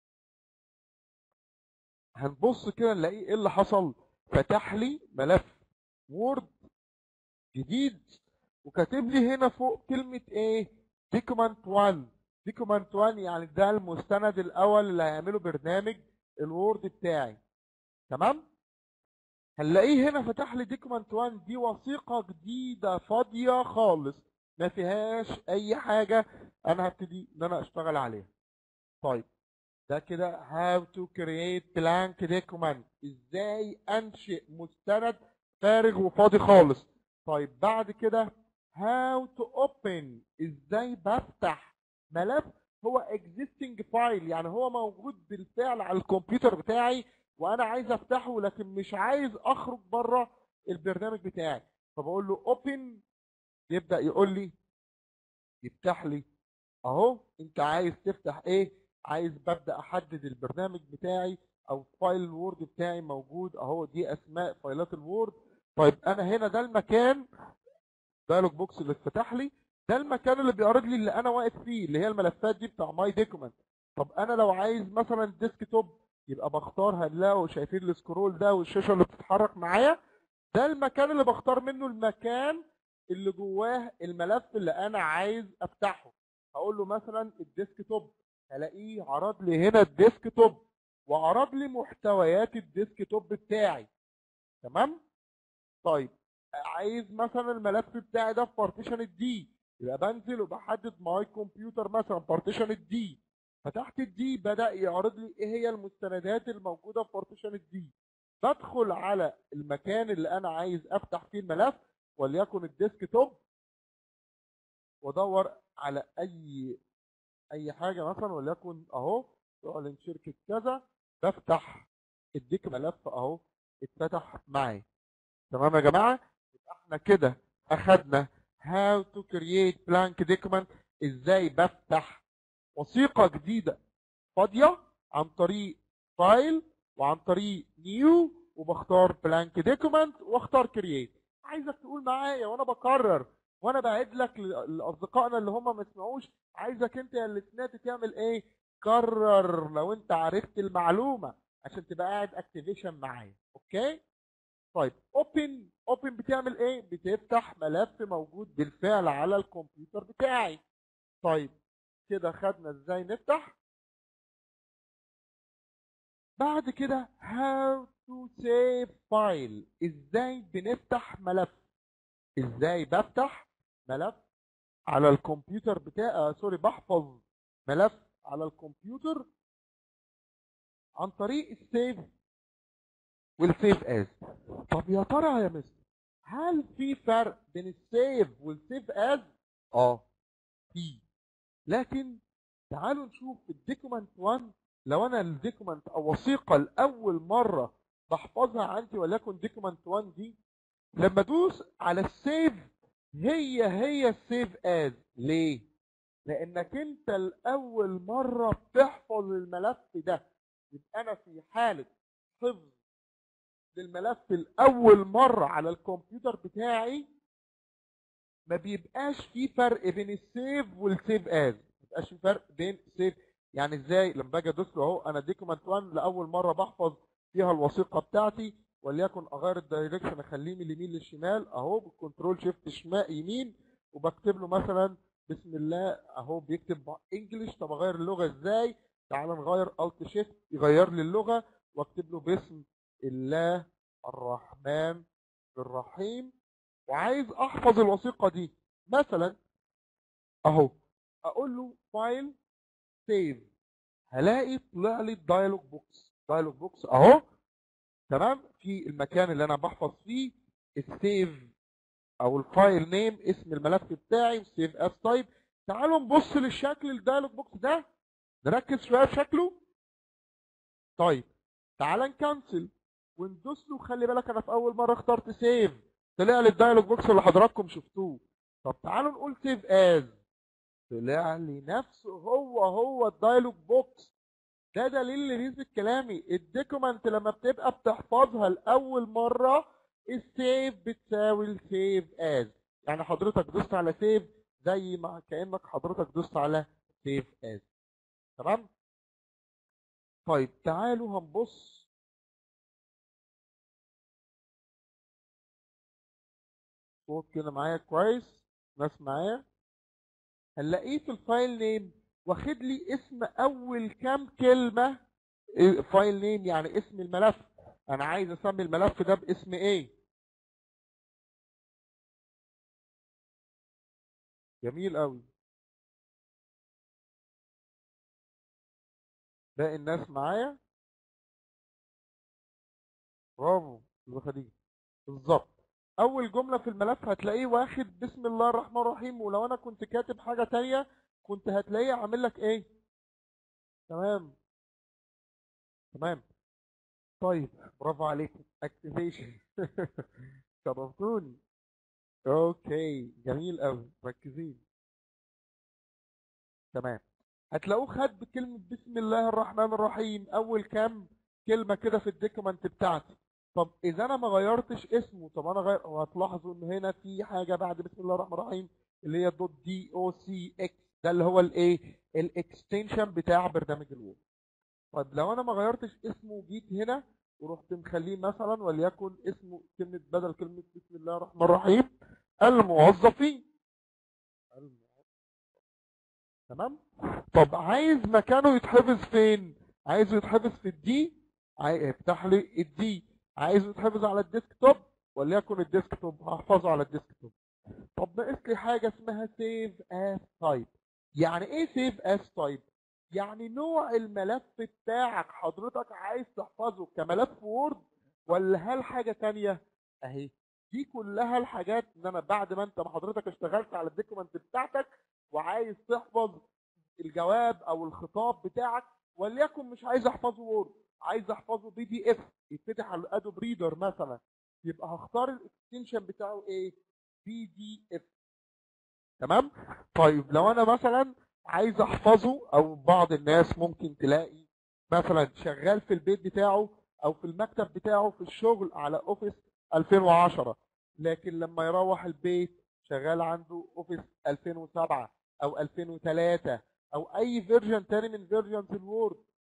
هنبص كده نلاقي ايه اللي حصل فتح لي ملف وورد جديد وكاتب لي هنا فوق كلمه ايه دوكيمنت 1 دوكيمنت 1 يعني ده المستند الاول اللي هيعمله برنامج الوورد بتاعي تمام هنلاقيه هنا فتح لي دوكيمنت 1 دي وثيقه جديده فاضيه خالص ما فيهاش اي حاجه انا هبتدي ان انا اشتغل عليها طيب ده كده how to create blank document ازاي انشئ مستند فارغ وفاضي خالص طيب بعد كده how to open ازاي بفتح ملف هو existing file يعني هو موجود بالفعل على الكمبيوتر بتاعي وانا عايز افتحه لكن مش عايز اخرج بره البرنامج بتاعي فبقول له open يبدا يقول لي يفتح لي اهو انت عايز تفتح ايه عايز ببدا احدد البرنامج بتاعي او فايل الوورد بتاعي موجود اهو دي اسماء فايلات الوورد طيب انا هنا ده المكان دايلوج بوكس اللي اتفتح لي ده المكان اللي بيعرض لي اللي انا واقف فيه اللي هي الملفات دي بتاع ماي دوكيمنت طب انا لو عايز مثلا ديسك توب يبقى بختار هنلاقوا شايفين السكرول ده والشاشه اللي بتتحرك معايا ده المكان اللي بختار منه المكان اللي جواه الملف اللي انا عايز افتحه هقول له مثلا الديسك توب هلاقيه عرض لي هنا الديسك توب وعرض لي محتويات الديسك توب بتاعي تمام طيب عايز مثلا الملف بتاعي ده في بارتيشن الدي يبقى بنزل وبحدد ماي كمبيوتر مثلا بارتيشن الدي فتحت الدي بدا يعرض لي ايه هي المستندات الموجوده في بارتيشن الدي بدخل على المكان اللي انا عايز افتح فيه الملف وليكن الديسك توب وادور على اي اي حاجه مثلا وليكن اهو تعلن شركه كذا بفتح اديك ملف اهو اتفتح معايا تمام يا جماعه يبقى احنا كده اخدنا how to create blank document ازاي بفتح وثيقه جديده فاضيه عن طريق فايل وعن طريق نيو وبختار blank document واختار create عايزك تقول معايا وانا بكرر وانا بعد لك لاصدقائنا اللي هم ما سمعوش عايزك انت يا اللي سمعت تعمل ايه كرر لو انت عرفت المعلومه عشان تبقى قاعد اكتيفيشن معايا اوكي طيب اوبن اوبن بتعمل ايه بتفتح ملف موجود بالفعل على الكمبيوتر بتاعي طيب كده خدنا ازاي نفتح بعد كده how to save file ازاي بنفتح ملف ازاي بفتح ملف على الكمبيوتر بتاعي آه سوري بحفظ ملف على الكمبيوتر عن طريق السيف والسيف از طب يا ترى يا مستر هل في فرق بين السيف والسيف از اه في لكن تعالوا نشوف الديكومنت 1 لو انا الديكومنت او وثيقه لاول مره بحفظها عندي وليكن ديكومنت 1 دي لما ادوس على السيف هي هي السيف از ليه لانك انت لاول مره بتحفظ الملف ده يبقى انا في حاله حفظ للملف لاول مره على الكمبيوتر بتاعي ما بيبقاش في فرق بين السيف والسيف از ما بيبقاش في فرق بين سيف يعني ازاي لما باجي ادوس له اهو انا ديكومنت 1 لاول مره بحفظ فيها الوثيقه بتاعتي وليكن اغير الدايركشن اخليه من اليمين للشمال اهو بالكنترول شيفت شمال يمين وبكتب له مثلا بسم الله اهو بيكتب انجلش طب اغير اللغه ازاي تعال نغير الت شيفت يغير لي اللغه واكتب له باسم الله الرحمن الرحيم وعايز احفظ الوثيقه دي مثلا اهو اقول له فايل سيف هلاقي طلع لي الدايلوج بوكس دايلوج بوكس اهو تمام في المكان اللي انا بحفظ فيه السيف او الفايل نيم اسم الملف بتاعي سيف اس تايب تعالوا نبص للشكل الدايلوج بوكس ده نركز شويه في شكله طيب تعال نكنسل وندوس له خلي بالك انا في اول مره اخترت سيف طلع لي الدايلوج بوكس اللي حضراتكم شفتوه طب تعالوا نقول سيف از طلع لي نفسه هو هو الدايلوج بوكس ده دليل لنسبة كلامي الديكومنت لما بتبقى بتحفظها لأول مرة السيف بتساوي السيف از يعني حضرتك دوست على سيف زي ما كأنك حضرتك دوست على سيف از تمام طيب تعالوا هنبص صوت كده معايا كويس ناس معايا هنلاقيه في الفايل نيم واخد لي اسم اول كام كلمه فايل نيم يعني اسم الملف انا عايز اسمي الملف ده باسم ايه جميل قوي باقي الناس معايا برافو يا خديجة بالظبط اول جملة في الملف هتلاقيه واخد بسم الله الرحمن الرحيم ولو انا كنت كاتب حاجة تانية كنت هتلاقيه عامل لك ايه تمام تمام طيب برافو عليكم اكتيفيشن شرفتوني اوكي جميل قوي مركزين تمام هتلاقوه خد بكلمة بسم الله الرحمن الرحيم اول كام كلمة كده في الديكومنت بتاعتي طب اذا انا ما غيرتش اسمه طب انا غير وهتلاحظوا ان هنا في حاجة بعد بسم الله الرحمن الرحيم اللي هي دوت دي او سي اكس ده اللي هو الايه الاكستنشن بتاع برنامج الوورد طيب لو انا ما غيرتش اسمه وجيت هنا ورحت مخليه مثلا وليكن اسمه كلمة بدل كلمة بسم الله الرحمن الرحيم الموظفين تمام طب عايز مكانه يتحفظ فين عايزه يتحفظ في الدي عاي- افتح لي الدي عايزه يتحفظ على الديسك توب وليكن الديسك توب هحفظه على الديسك توب طب ناقص لي حاجه اسمها سيف اس تايب يعني ايه سيف اس تايب يعني نوع الملف بتاعك حضرتك عايز تحفظه كملف وورد ولا هل حاجه تانية اهي دي كلها الحاجات ان انا بعد ما انت ما حضرتك اشتغلت على الدوكيمنت بتاعتك وعايز تحفظ الجواب او الخطاب بتاعك وليكن مش عايز احفظه وورد عايز احفظه بي دي اف يتفتح على الادوب ريدر مثلا يبقى هختار الاكستنشن بتاعه ايه بي دي اف تمام طيب لو انا مثلا عايز احفظه او بعض الناس ممكن تلاقي مثلا شغال في البيت بتاعه او في المكتب بتاعه في الشغل على اوفيس 2010 لكن لما يروح البيت شغال عنده اوفيس 2007 او 2003 او اي فيرجن تاني من فيرجنز الوورد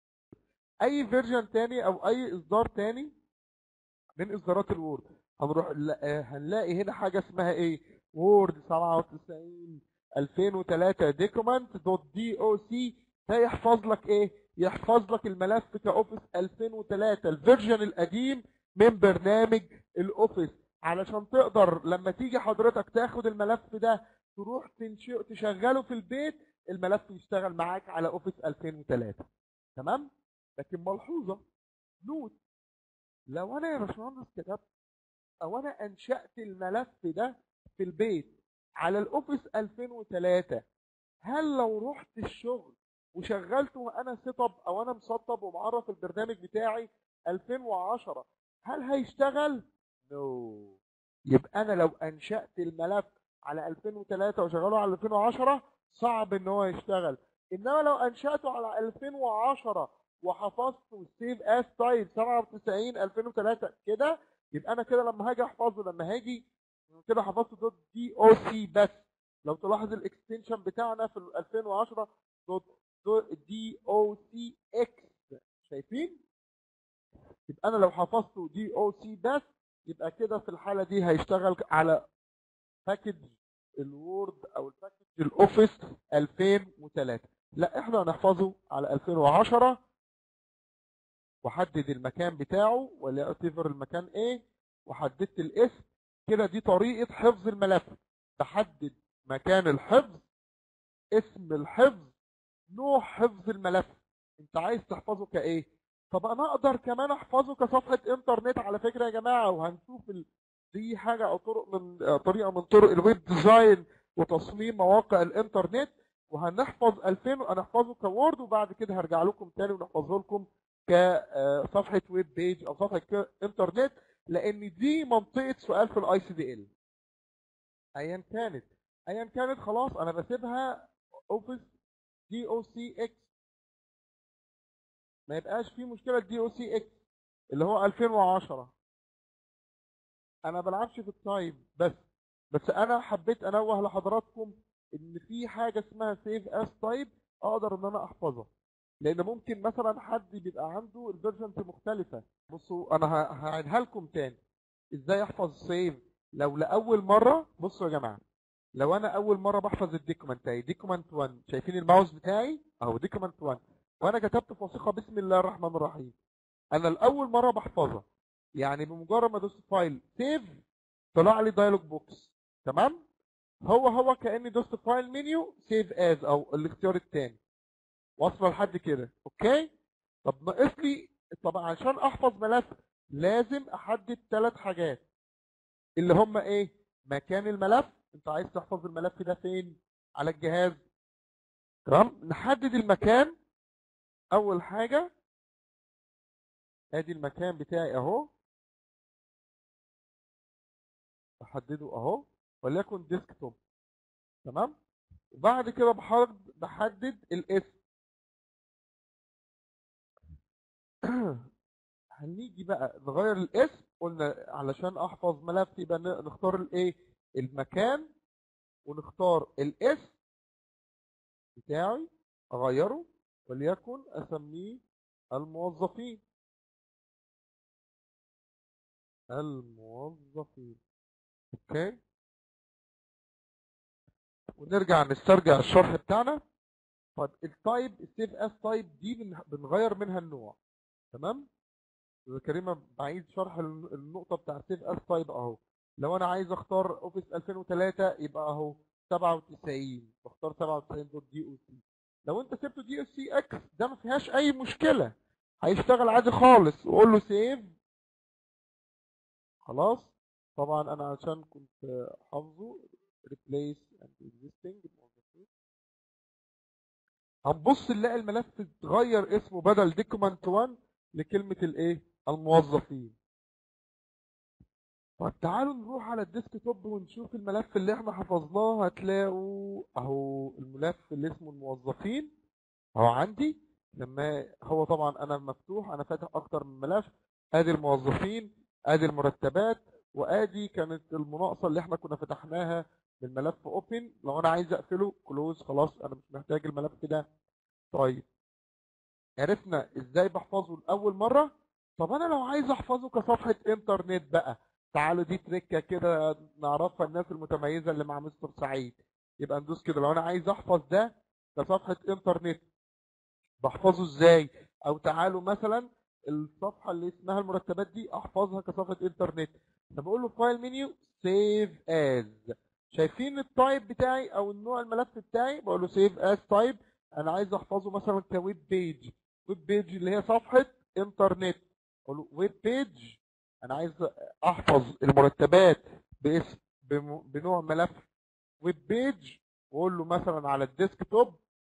اي فيرجن تاني او اي اصدار تاني من اصدارات الوورد هنروح لا- هنلاقي هنا حاجه اسمها ايه وورد 97 2003 دوكيمنت دوت دي او سي ده يحفظ لك ايه يحفظ لك الملف كاوفيس 2003 الفيرجن القديم من برنامج الاوفيس علشان تقدر لما تيجي حضرتك تاخد الملف ده تروح تنشئ تشغله في البيت الملف يشتغل معاك على اوفيس 2003 تمام لكن ملحوظه نوت لو انا يا باشمهندس كتبت او انا انشات الملف ده في البيت على الاوفيس 2003 هل لو رحت الشغل وشغلته وانا سيت اب او انا مسطب ومعرف البرنامج بتاعي 2010 هل هيشتغل؟ نو no. يبقى انا لو انشات الملف على 2003 وشغله على 2010 صعب ان هو يشتغل انما لو انشاته على 2010 وحفظته سيف اس تايب 97 2003 كده يبقى انا كده لما هاجي احفظه لما هاجي كده حفظته دوت دي او سي بس لو تلاحظ الاكستنشن بتاعنا في ال 2010 دوت دي او سي اكس شايفين يبقى انا لو حفظته دي او سي بس يبقى كده في الحاله دي هيشتغل على باكج الوورد او الباكج الاوفيس 2003 لا احنا هنحفظه على 2010 وحدد المكان بتاعه ولا اعتبر المكان ايه وحددت الاسم كده دي طريقة حفظ الملف تحدد مكان الحفظ اسم الحفظ نوع حفظ الملف انت عايز تحفظه كايه طب انا اقدر كمان احفظه كصفحة انترنت على فكرة يا جماعة وهنشوف ال... دي حاجة او طرق من طريقة من طرق الويب ديزاين وتصميم مواقع الانترنت وهنحفظ 2000 هنحفظه كوورد وبعد كده هرجع لكم تاني ونحفظه لكم كصفحة ويب بيج او صفحة انترنت لان دي منطقة سؤال في الاي سي دي ال ايا كانت ايا كانت خلاص انا بسيبها اوفيس دي او سي اكس ما يبقاش في مشكلة دي او سي اكس اللي هو 2010 انا بلعبش في التايم بس بس انا حبيت انوه لحضراتكم ان في حاجة اسمها سيف اس تايب اقدر ان انا احفظها لان ممكن مثلا حد بيبقى عنده الفيرجنز مختلفه بصوا انا هعيدها لكم تاني ازاي احفظ سيف لو لاول مره بصوا يا جماعه لو انا اول مره بحفظ الديكومنت اهي ديكومنت 1 شايفين الماوس بتاعي اهو ديكومنت 1 وانا كتبت في وثيقه بسم الله الرحمن الرحيم انا الاول مره بحفظها يعني بمجرد ما ادوس فايل سيف طلع لي دايلوج بوكس تمام هو هو كاني دوست فايل منيو سيف از او الاختيار الثاني واصله لحد كده اوكي طب ناقص لي طب عشان احفظ ملف لازم احدد ثلاث حاجات اللي هم ايه مكان الملف انت عايز تحفظ الملف ده فين على الجهاز تمام نحدد المكان اول حاجه ادي المكان بتاعي اهو احدده اهو وليكن ديسكتوب تمام وبعد كده بحدد بحدد الاسم هنيجي بقى نغير الاسم قلنا علشان احفظ ملف يبقى ن- نختار الايه المكان ونختار الاسم بتاعي اغيره وليكن اسميه الموظفين الموظفين اوكي ونرجع نسترجع الشرح بتاعنا طيب التايب السيف اس تايب دي بن- بنغير منها النوع تمام يا كريمه بعيد شرح الن- النقطه بتاع سيف اس تايب اهو لو انا عايز اختار اوفيس 2003 يبقى اهو 97 بختار 97 دوت دي او سي لو انت سبته دي او سي اكس ده ما فيهاش اي مشكله هيشتغل عادي خالص وقول له سيف خلاص طبعا انا عشان كنت حافظه replace and existing الموظفين. هنبص نلاقي الملف اتغير اسمه بدل document 1 لكلمة الايه الموظفين طب تعالوا نروح على الديسك توب ونشوف الملف اللي احنا حفظناه هتلاقوا اهو الملف اللي اسمه الموظفين اهو عندي لما هو طبعا انا مفتوح انا فاتح اكتر من ملف ادي الموظفين ادي المرتبات وادي كانت المناقصه اللي احنا كنا فتحناها من ملف اوبن لو انا عايز اقفله كلوز خلاص انا مش محتاج الملف ده طيب عرفنا ازاي بحفظه لاول مره طب انا لو عايز احفظه كصفحه انترنت بقه تعالوا دي تركه كده نعرفها الناس المتميزه اللي مع مستر سعيد يبقى ندوس كده لو انا عايز احفظ ده كصفحه انترنت بحفظه ازاي او تعالوا مثلا الصفحه اللي اسمها المرتبات دي احفظها كصفحه انترنت فبقول له فايل منيو سيف از شايفين التايب بتاعي او النوع الملف بتاعي بقول له سيف از تايب انا عايز احفظه مثلا كويب بيج ويب بيج اللي هي صفحه انترنت اقول له ويب بيج انا عايز احفظ المرتبات باسم بم- بنوع ملف ويب بيج واقول له مثلا على الديسك توب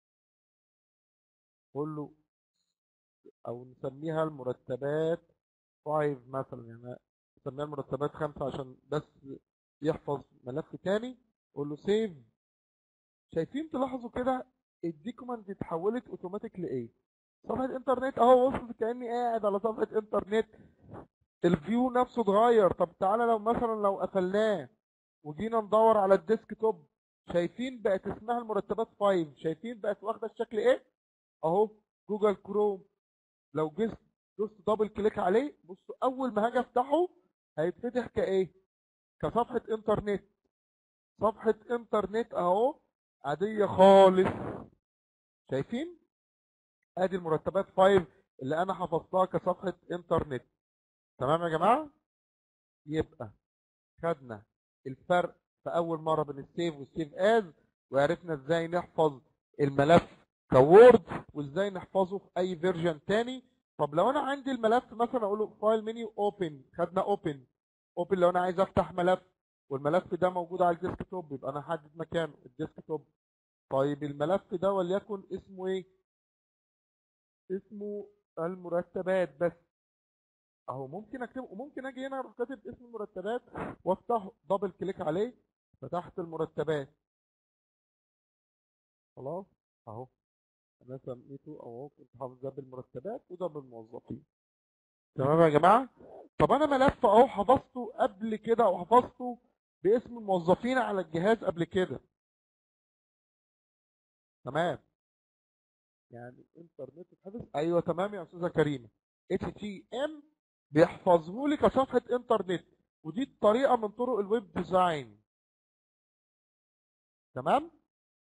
قول له او نسميها المرتبات 5 مثلا يعني نسميها المرتبات 5 عشان بس يحفظ ملف تاني قول له سيف شايفين تلاحظوا كده الديكومنت اتحولت اوتوماتيك لايه صفحه انترنت اهو وصلت كاني قاعد على صفحه انترنت الفيو نفسه اتغير طب تعالى لو مثلا لو قفلناه وجينا ندور على الديسك توب شايفين بقت اسمها المرتبات 5 شايفين بقت واخده الشكل ايه اهو جوجل كروم لو جيت دوست دبل كليك عليه بصوا اول ما هاجي افتحه هيتفتح كايه كصفحه انترنت صفحه انترنت اهو عاديه خالص شايفين ادي المرتبات 5 اللي انا حفظتها كصفحه انترنت تمام يا جماعه يبقى خدنا الفرق في اول مره بين السيف والسيف از وعرفنا ازاي نحفظ الملف كوورد وازاي نحفظه في اي فيرجن تاني طب لو انا عندي الملف مثلا اقول له فايل منيو اوبن خدنا اوبن اوبن لو انا عايز افتح ملف والملف ده موجود على الديسك توب يبقى انا احدد مكانه الديسك توب طيب الملف ده وليكن اسمه ايه اسمه المرتبات بس اهو ممكن اكتبه وممكن اجي هنا اروح كاتب اسم المرتبات وافتحه دبل كليك عليه فتحت المرتبات خلاص اهو انا سميته اهو كنت حافظ ده بالمرتبات وده بالموظفين تمام يا جماعه طب انا ملف اهو حفظته قبل كده او حفظته باسم الموظفين على الجهاز قبل كده تمام يعني انترنت اتحفظ ايوه تمام يا استاذه كريمه اتش تي ام بيحفظه لي كصفحه انترنت ودي طريقه من طرق الويب ديزاين تمام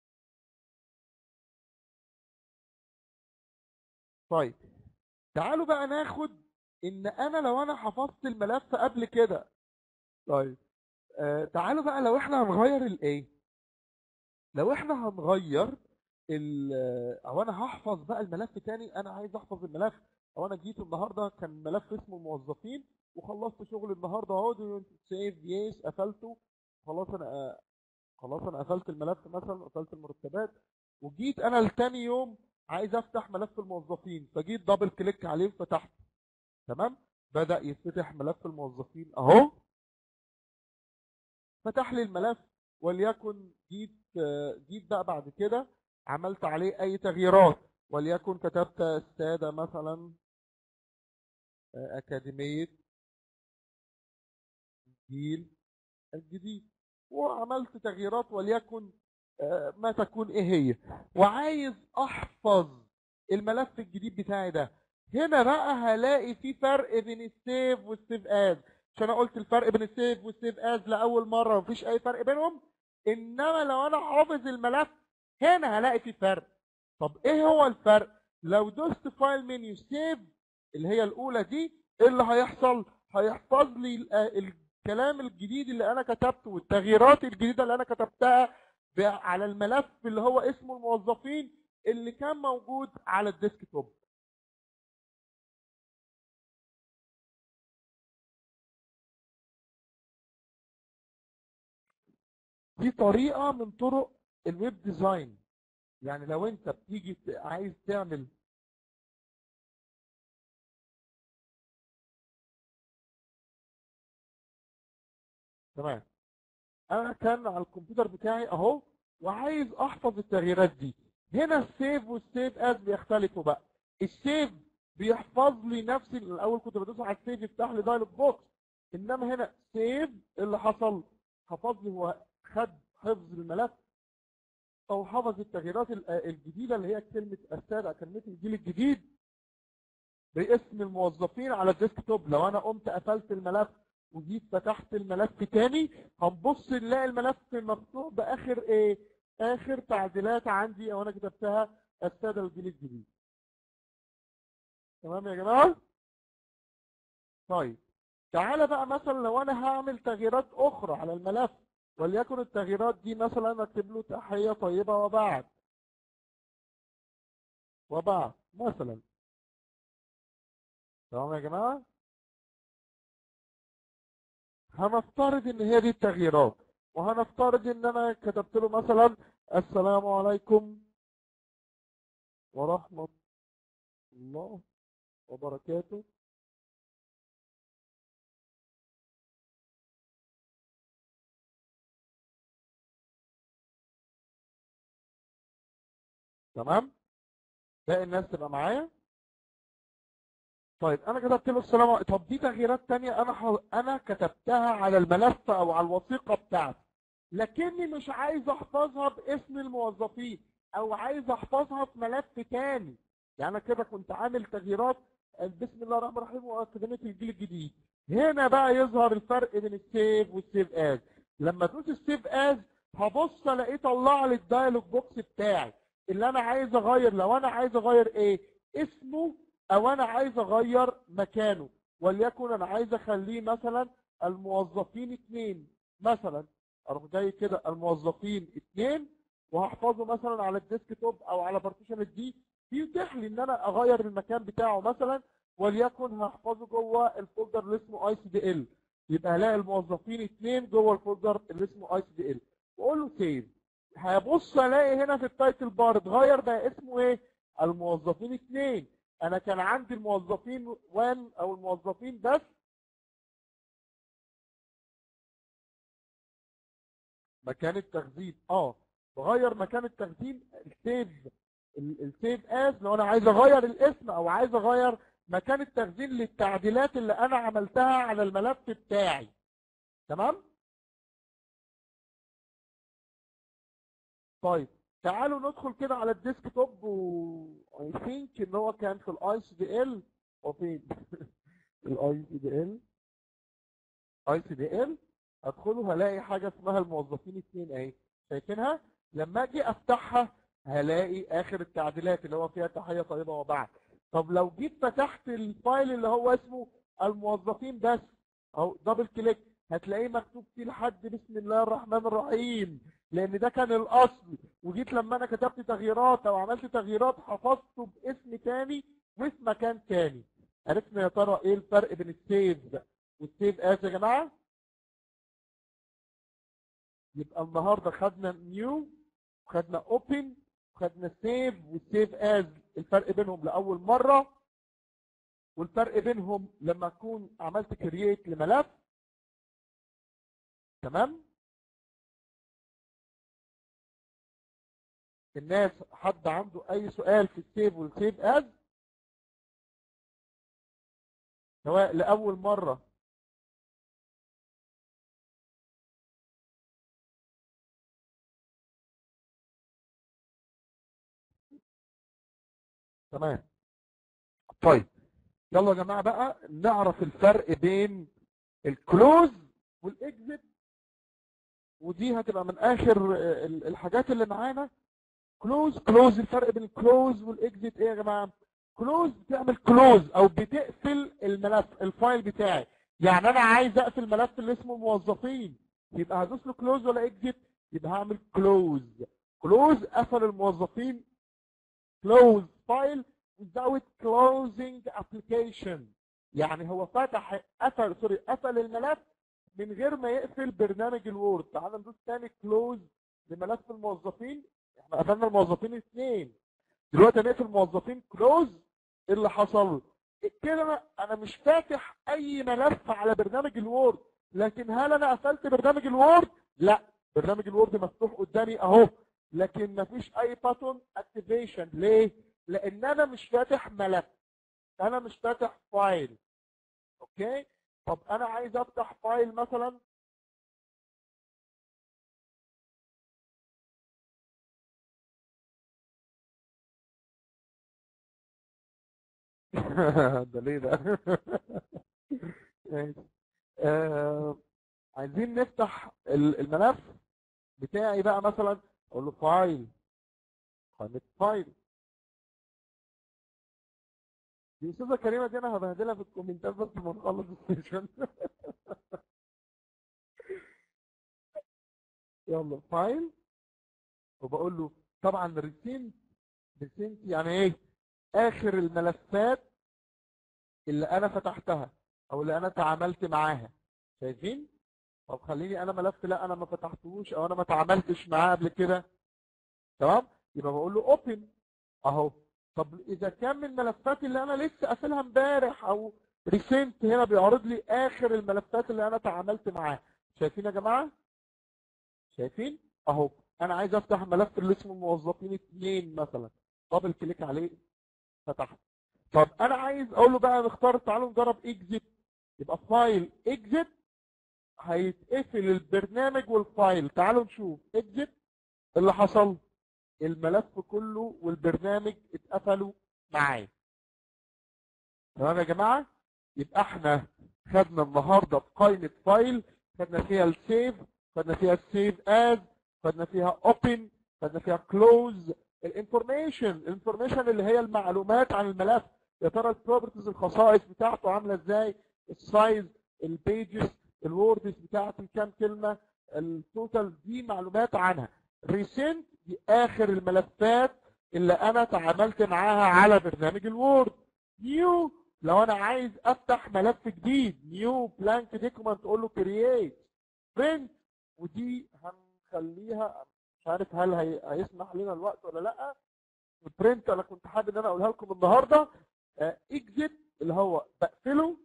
طيب تعالوا بقى ناخد ان انا لو انا حفظت الملف قبل كده طيب آه تعالوا بقى لو احنا هنغير الايه لو احنا هنغير ال او انا هحفظ بقى الملف تاني انا عايز احفظ الملف او انا جيت النهارده كان ملف اسمه الموظفين وخلصت شغل النهارده اهو دو سيف يس قفلته خلاص انا خلاص انا قفلت الملف مثلا قفلت المرتبات وجيت انا لتاني يوم عايز افتح ملف الموظفين فجيت دبل كليك عليه وفتحت تمام بدأ يتفتح ملف الموظفين اهو فتح لي الملف وليكن جيت جيت بقى بعد كده عملت عليه اي تغييرات وليكن كتبت السادة مثلا أكاديمية الجيل الجديد وعملت تغييرات وليكن ما تكون ايه هي وعايز احفظ الملف الجديد بتاعي ده هنا بقى هلاقي في فرق بين السيف والسيف از مش انا قلت الفرق بين السيف والسيف از لاول مره مفيش اي فرق بينهم انما لو انا حافظ الملف هنا هلاقي في فرق طب ايه هو الفرق لو دوست فايل منيو سيف اللي هي الاولى دي ايه اللي هيحصل هيحفظ لي الكلام الجديد اللي انا كتبته والتغييرات الجديده اللي انا كتبتها على الملف اللي هو اسمه الموظفين اللي كان موجود على الديسك توب دي طريقة من طرق الويب ديزاين يعني لو انت بتيجي عايز تعمل تمام انا كان على الكمبيوتر بتاعي اهو وعايز احفظ التغييرات دي هنا السيف والسيف از بيختلفوا بقى السيف بيحفظ لي نفس الاول كنت بدوس على السيف يفتح لي دايلوج بوكس انما هنا سيف اللي حصل حفظ لي هو خد حفظ الملف او حفظ التغييرات الجديده اللي هي كلمه السادة كلمه الجيل الجديد باسم الموظفين على الديسك توب لو انا قمت قفلت الملف وجيت فتحت الملف تاني هنبص نلاقي الملف مفتوح باخر ايه اخر تعديلات عندي او انا كتبتها الساده الجيل الجديد تمام يا جماعه طيب تعالى بقى مثلا لو انا هعمل تغييرات اخرى على الملف وليكن التغييرات دي مثلا اكتب له تحيه طيبه وبعد وبعد مثلا تمام يا جماعه هنفترض ان هي دي التغييرات وهنفترض ان انا كتبت له مثلا السلام عليكم ورحمة الله وبركاته تمام باقي الناس تبقى معايا طيب انا كتبت له السلام عليكم طب دي تغييرات تانية انا ح... انا كتبتها على الملف او على الوثيقه بتاعتي لكني مش عايز احفظها باسم الموظفين او عايز احفظها في ملف تاني يعني انا كده كنت عامل تغييرات بسم الله الرحمن الرحيم واكاديميه الجيل الجديد هنا بقى يظهر الفرق بين السيف والسيف از لما ادوس السيف از هبص الاقيه طلع لي الدايلوج بوكس بتاعي اللي انا عايز اغير لو انا عايز اغير ايه اسمه او انا عايز اغير مكانه وليكن انا عايز اخليه مثلا الموظفين اثنين مثلا اروح جاي كده الموظفين اثنين وهحفظه مثلا على الديسك توب او على بارتيشن الدي بيتيح لي ان انا اغير المكان بتاعه مثلا وليكن هحفظه جوه الفولدر اللي اسمه اي سي دي ال يبقى هلاقي الموظفين اثنين جوه الفولدر اللي اسمه اي سي دي ال واقول له سيف هبص الاقي هنا في التايتل بار اتغير بقى اسمه ايه الموظفين اثنين انا كان عندي الموظفين وان او الموظفين بس مكان التخزين اه بغير مكان التخزين السيف السيف از لو انا عايز اغير الاسم او عايز اغير مكان التخزين للتعديلات اللي انا عملتها على الملف بتاعي تمام طيب تعالوا ندخل كده على الديسك توب و اي ثينك ان هو كان في الاي سي دي ال او فين الاي سي دي ال اي سي دي ال ادخله هلاقي حاجه اسمها الموظفين اثنين اهي شايفينها لما اجي افتحها هلاقي اخر التعديلات اللي هو فيها تحيه طيبه وبعد طب لو جيت فتحت الفايل اللي هو اسمه الموظفين بس اهو دبل كليك هتلاقيه مكتوب فيه لحد بسم الله الرحمن الرحيم لان ده كان الاصل وجيت لما انا كتبت تغييرات او عملت تغييرات حفظته باسم تاني وفي مكان تاني عرفنا يا ترى ايه الفرق بين السيف والسيف اس يا جماعه يبقى النهارده خدنا نيو وخدنا اوبن وخدنا سيف والسيف از الفرق بينهم لاول مره والفرق بينهم لما اكون عملت كرييت لملف تمام الناس حد عنده اي سؤال في السيف والسيف از سواء لاول مره تمام طيب يلا يا جماعه بقى نعرف الفرق بين الكلوز والاكزit ودي هتبقى من اخر ال- الحاجات اللي معانا كلوز كلوز الفرق بين الكلوز والاكزit ايه يا جماعه كلوز بتعمل كلوز او بتقفل الملف الفايل بتاعي يعني انا عايز اقفل ملف اللي اسمه موظفين يبقى هدوس له كلوز ولا اكزit يبقى هعمل كلوز كلوز قفل الموظفين close file without closing application يعني هو فتح قفل سوري قفل الملف من غير ما يقفل برنامج الوورد تعال ندوس تاني كلوز لملف الموظفين احنا قفلنا الموظفين اثنين دلوقتي هنقفل الموظفين كلوز ايه اللي حصل كده انا انا مش فاتح اي ملف على برنامج الوورد لكن هل انا قفلت برنامج الوورد لا برنامج الوورد مفتوح قدامي اهو لكن مفيش اي باتون اكتيفيشن ليه لان انا مش فاتح ملف انا مش فاتح فايل اوكي طب انا عايز افتح فايل مثلا ده ليه ده ماشي. آه، عايزين نفتح ال- الملف بتاعي بقى مثلا اقول له فايل قائمة فايل دي استاذة كريمة دي انا هبهدلها في الكومنتات بس لما نخلص السيشن يلا فايل وبقول له طبعا ريسنت ريسنت يعني ايه اخر الملفات اللي انا فتحتها او اللي انا تعاملت معاها شايفين طب خليني انا ملف لا انا ما فتحتهوش او انا ما تعاملتش معاه قبل كده تمام يبقى بقول له اوبن اهو طب اذا كان من الملفات اللي انا لسه قافلها امبارح او ريسنت هنا بيعرض لي اخر الملفات اللي انا تعاملت معاها شايفين يا جماعه شايفين اهو انا عايز افتح ملف اللي اسمه موظفين اثنين مثلا دبل كليك عليه فتحت طب انا عايز اقول له بقى نختار تعالوا نجرب اكزيت يبقى فايل اكزيت هيتقفل البرنامج والفايل تعالوا نشوف اكزيت اللي حصل الملف كله والبرنامج اتقفلوا معايا تمام يا جماعه يبقى احنا خدنا النهارده في قائمه فايل خدنا فيها السيف خدنا فيها السيف از خدنا فيها اوبن خدنا فيها كلوز الانفورميشن الانفورميشن اللي هي المعلومات عن الملف يا ترى البروبرتيز الخصائص بتاعته عامله ازاي السايز البيجز الوردز بتاعته كام كلمه التوتال دي معلومات عنها ريسنت دي اخر الملفات اللي انا تعاملت معاها على برنامج الوورد نيو لو انا عايز افتح ملف جديد نيو بلانك دوكيمنت اقول له كرييت برنت ودي هنخليها مش عارف هل هي... هيسمح لنا الوقت ولا لا البرنت انا كنت حابب ان انا اقولها لكم النهارده اكزيت اللي هو بقفله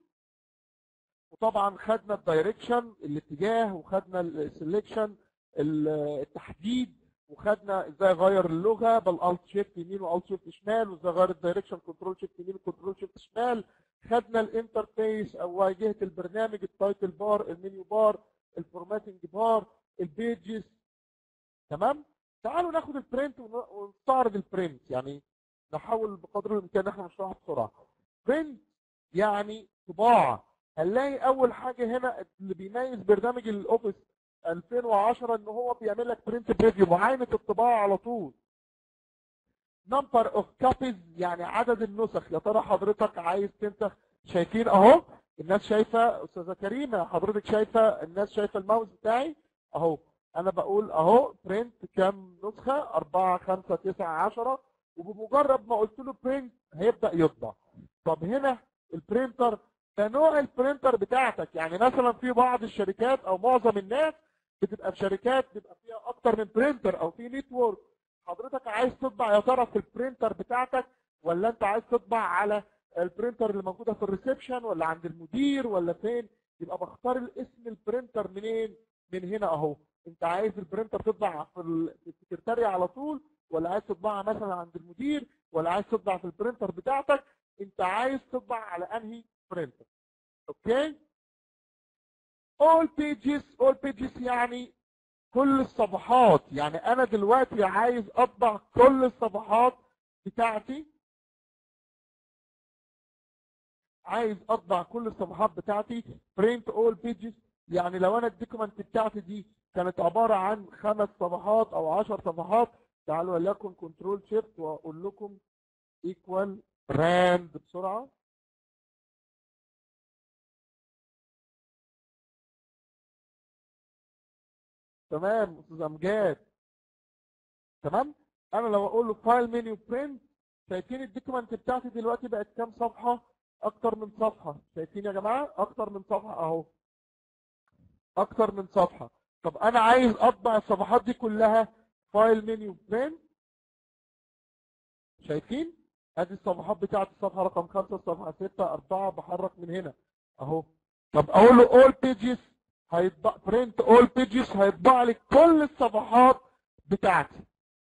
وطبعا خدنا الدايركشن الاتجاه وخدنا السلكشن التحديد وخدنا ازاي اغير اللغه بالالت شيفت يمين والت شيفت شمال وازاي اغير الدايركشن كنترول شيفت يمين وكنترول شيفت شمال خدنا الانترفيس او واجهه البرنامج التايتل بار المنيو بار الفورماتنج بار البيجز تمام تعالوا ناخد البرنت ونستعرض البرنت يعني نحاول بقدر الامكان احنا نشرحها بسرعه برنت يعني طباعه هنلاقي اول حاجه هنا اللي بيميز برنامج الاوفيس 2010 ان هو بيعمل لك برنت بريفيو معاينه الطباعه على طول نمبر اوف كابيز يعني عدد النسخ يا ترى حضرتك عايز تنسخ شايفين اهو الناس شايفه استاذه كريمه حضرتك شايفه الناس شايفه الماوس بتاعي اهو انا بقول اهو برنت كام نسخه 4 5 9 10 وبمجرد ما قلت له برنت هيبدا يطبع طب هنا البرينتر ده نوع البرينتر بتاعتك يعني مثلا في بعض الشركات او معظم الناس بتبقى في شركات بيبقى فيها اكتر من برينتر او في نتورك حضرتك عايز تطبع يا ترى في البرينتر بتاعتك ولا انت عايز تطبع على البرينتر اللي موجوده في الريسبشن ولا عند المدير ولا فين يبقى بختار الاسم البرينتر منين من هنا اهو انت عايز البرينتر تطبع في ال- في السكرتارية على طول ولا عايز تطبعها مثلا عند المدير ولا عايز تطبع في البرينتر بتاعتك انت عايز تطبع على انهي برينتر اوكي all pages all pages يعني كل الصفحات يعني انا دلوقتي عايز اطبع كل الصفحات بتاعتي عايز اطبع كل الصفحات بتاعتي print all pages يعني لو انا الدوكيمنت بتاعتي دي كانت عبارة عن خمس صفحات او عشر صفحات تعالوا وليكن كنترول شيفت واقول لكم equal rand بسرعة تمام استاذ امجاد تمام انا لو اقول له فايل منيو برنت شايفين الدوكيمنت بتاعتي دلوقتي بقت كام صفحه اكتر من صفحه شايفين يا جماعه اكتر من صفحه اهو اكتر من صفحه طب انا عايز اطبع الصفحات دي كلها فايل منيو برنت شايفين ادي الصفحات بتاعت الصفحه رقم 5 الصفحه 6 4 بحرك من هنا اهو طب اقول له all pages هيطبع برنت اول بيجز هيطبع لي كل الصفحات بتاعتي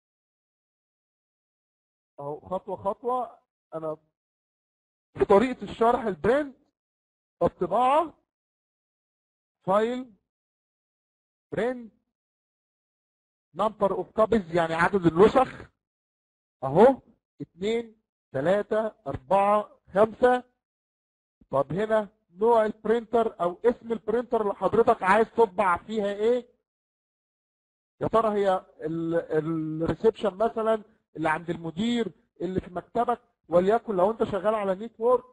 اهو خطوه خطوه انا في طريقه الشرح البرنت الطباعه فايل برنت نمبر اوف كوبيز يعني عدد النسخ اهو اتنين تلاتة اربعة خمسة طب هنا نوع البرينتر او اسم البرينتر اللي حضرتك عايز تطبع فيها ايه يا ترى هي الريسبشن مثلا اللي عند المدير اللي في مكتبك وليكن لو انت شغال على نتورك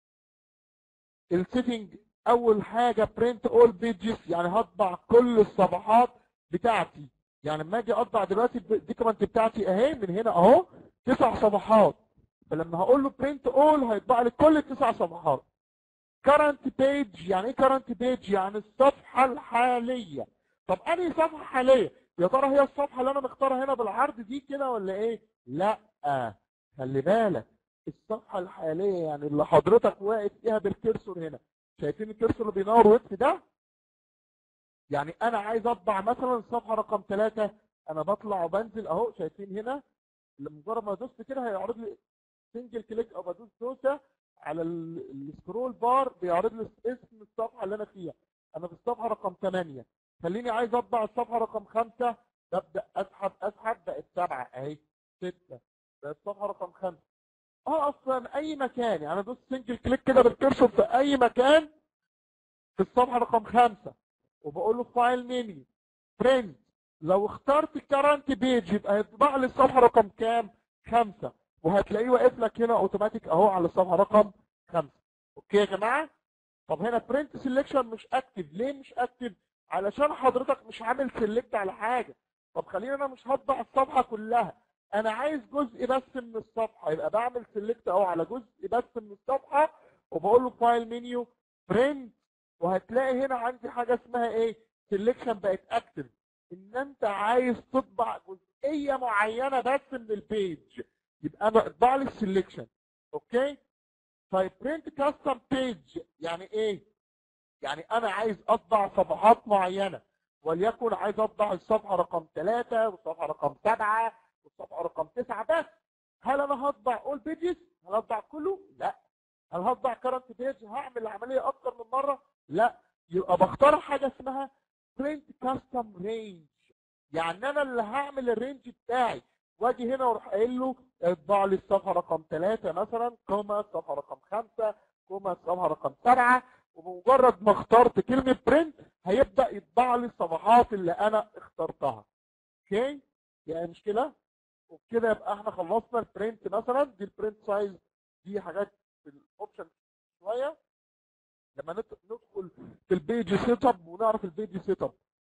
السيتنج اول حاجه برنت اول بيجز يعني هطبع كل الصفحات بتاعتي يعني لما اجي اطبع دلوقتي الدوكيمنت بتاعتي اهي من هنا اهو تسع صفحات فلما هقول له برنت اول هيطبع لي كل التسع صفحات current page يعني ايه current page يعني الصفحة الحالية طب انهي صفحة حالية يا ترى هي الصفحة اللي انا مختارها هنا بالعرض دي كده ولا ايه لا خلي بالك الصفحة الحالية يعني اللي حضرتك واقف فيها بالكرسور هنا شايفين الكرسور اللي بينور وقف ده يعني انا عايز اطبع مثلا الصفحة رقم ثلاثة انا بطلع وبنزل اهو شايفين هنا لمجرد ما دوست كده هيعرض لي سنجل كليك او بدوس دوسه على السكرول بار بيعرض لي اسم الصفحه اللي انا فيها انا في الصفحه رقم 8 خليني عايز اطبع الصفحه رقم 5 ببدا اسحب اسحب بقت 7 اهي 6 بقت الصفحه رقم 5 اه اصلا اي مكان يعني ادوس سنجل كليك كده بالكرسور في اي مكان في الصفحه رقم 5 وبقول له فايل منيو برنت لو اخترت الكرنت بيج يبقى هيطبع لي الصفحه رقم كام 5 وهتلاقيه واقف لك هنا اوتوماتيك اهو على الصفحه رقم 5 اوكي يا جماعه طب هنا برنت سيلكشن مش اكتف ليه مش اكتف علشان حضرتك مش عامل سيلكت على حاجه طب خلينا انا مش هطبع الصفحه كلها انا عايز جزء بس من الصفحه يبقى بعمل سيلكت اهو على جزء بس من الصفحه وبقول له فايل منيو برنت وهتلاقي هنا عندي حاجه اسمها ايه سيلكشن بقت اكتف ان انت عايز تطبع جزئيه معينه بس من البيج يبقى انا اطبع لي السلكشن اوكي طيب برنت كاستم بيج يعني ايه يعني انا عايز اطبع صفحات معينه وليكن عايز اطبع الصفحه رقم 3 والصفحه رقم 7 والصفحه رقم 9 بس هل انا هطبع اول بيجز هل هطبع كله لا هل هطبع كرنت بيج هعمل العمليه اكتر من مره لا يبقى بختار حاجه اسمها برنت كاستم رينج يعني انا اللي هعمل الرينج بتاعي واجي هنا واروح قايل له اطبع لي الصفحه رقم 3 مثلا كوما الصفحه رقم 5 كوما الصفحه رقم 7 وبمجرد ما اخترت كلمه برنت هيبدا يطبع لي الصفحات اللي انا اخترتها اوكي يعني مشكله وبكده يبقى احنا خلصنا البرنت مثلا دي البرنت سايز دي حاجات في الاوبشن شويه لما ندخل في البيج سيت اب ونعرف البيج سيت اب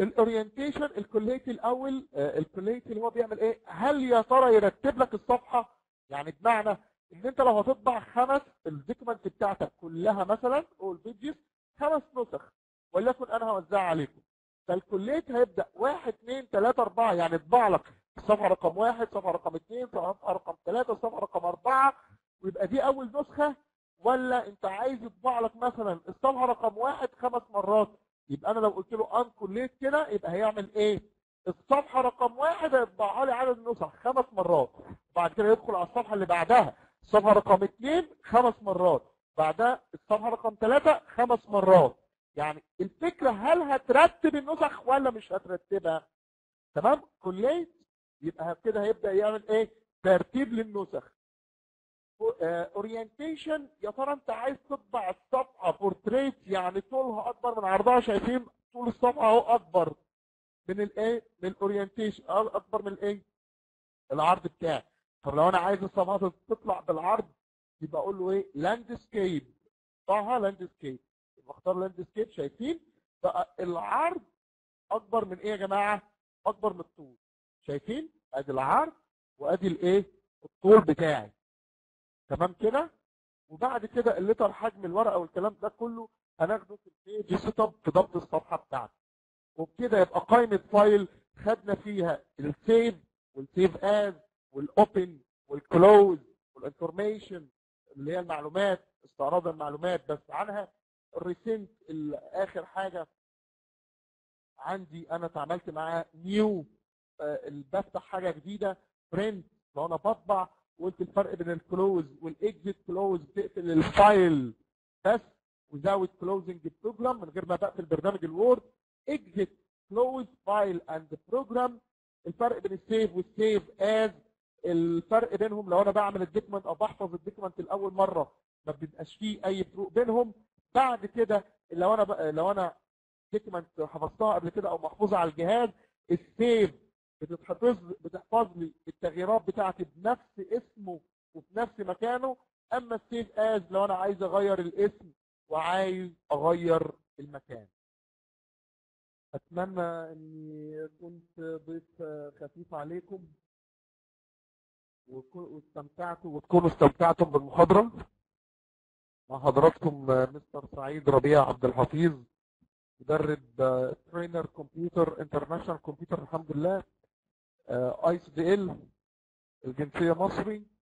الاورينتيشن الكليتي الاول آه، الكليتي اللي هو بيعمل ايه هل يا ترى يرتب لك الصفحه يعني بمعنى ان انت لو هتطبع خمس الدوكيمنت بتاعتك كلها مثلا او البيجز خمس نسخ وليكن انا هوزعها عليكم فالكليت هيبدا واحد اثنين ثلاثه اربعه يعني اطبع لك الصفحه رقم واحد صفحه رقم اثنين صفحه رقم ثلاثه صفحه رقم اربعه ويبقى دي اول نسخه ولا انت عايز يطبع لك مثلا الصفحه رقم واحد خمس مرات يبقى انا لو قلت له ان كليت كده يبقى هيعمل ايه الصفحه رقم واحد هيطبعها لي عدد النسخ خمس مرات بعد كده يدخل على الصفحه اللي بعدها الصفحه رقم اثنين خمس مرات بعدها الصفحه رقم ثلاثه خمس مرات يعني الفكره هل هترتب النسخ ولا مش هترتبها تمام كليت يبقى كده هيبدا يعمل ايه ترتيب للنسخ اورينتيشن يا ترى انت عايز تطبع الصفحه بورتريت يعني طولها اكبر من عرضها شايفين طول الصفحه اهو اكبر من الايه من الاورينتيشن اكبر من الايه العرض بتاعي طب لو انا عايز الصفحه تطلع بالعرض يبقى اقول له ايه لاندسكيب طه لاندسكيب يبقى اختار لاندسكيب شايفين بقى العرض اكبر من ايه يا جماعه اكبر من الطول شايفين ادي العرض وادي الايه الطول بتاعي تمام كده وبعد كده الليتر حجم الورقه والكلام ده كله هناخده في البيج سيت اب في ضبط الصفحه بتاعتي وبكده يبقى قائمه فايل خدنا فيها السيف والسيف از والاوبن والكلوز والانفورميشن اللي هي المعلومات استعراض المعلومات بس عنها الريسنت اخر حاجه عندي انا اتعاملت معاه نيو بفتح حاجه جديده برنت لو انا بطبع قلت الفرق بين الكلوز والاكزيت كلوز بتقفل الفايل بس وزاوت كلوزنج بروجرام من غير ما بقفل برنامج الوورد اكزيت كلوز فايل اند بروجرام الفرق بين السيف والسيف از الفرق بينهم لو انا بعمل الدوكيمنت او بحفظ الدوكيمنت الاول مره ما بيبقاش فيه اي فروق بينهم بعد كده لو انا بقى لو انا دوكيمنت حفظتها قبل كده او محفوظه على الجهاز السيف بتتحفظ بتحفظ لي التغييرات بتاعتي بنفس اسمه وفي نفس مكانه اما السيف از لو انا عايز اغير الاسم وعايز اغير المكان اتمنى اني كنت ضيف خفيف عليكم واستمتعتوا وتكونوا استمتعتم بالمحاضره مع حضراتكم مستر سعيد ربيع عبد الحفيظ مدرب ترينر كمبيوتر انترناشونال كمبيوتر الحمد لله اي سي دي ال الجنسيه مصري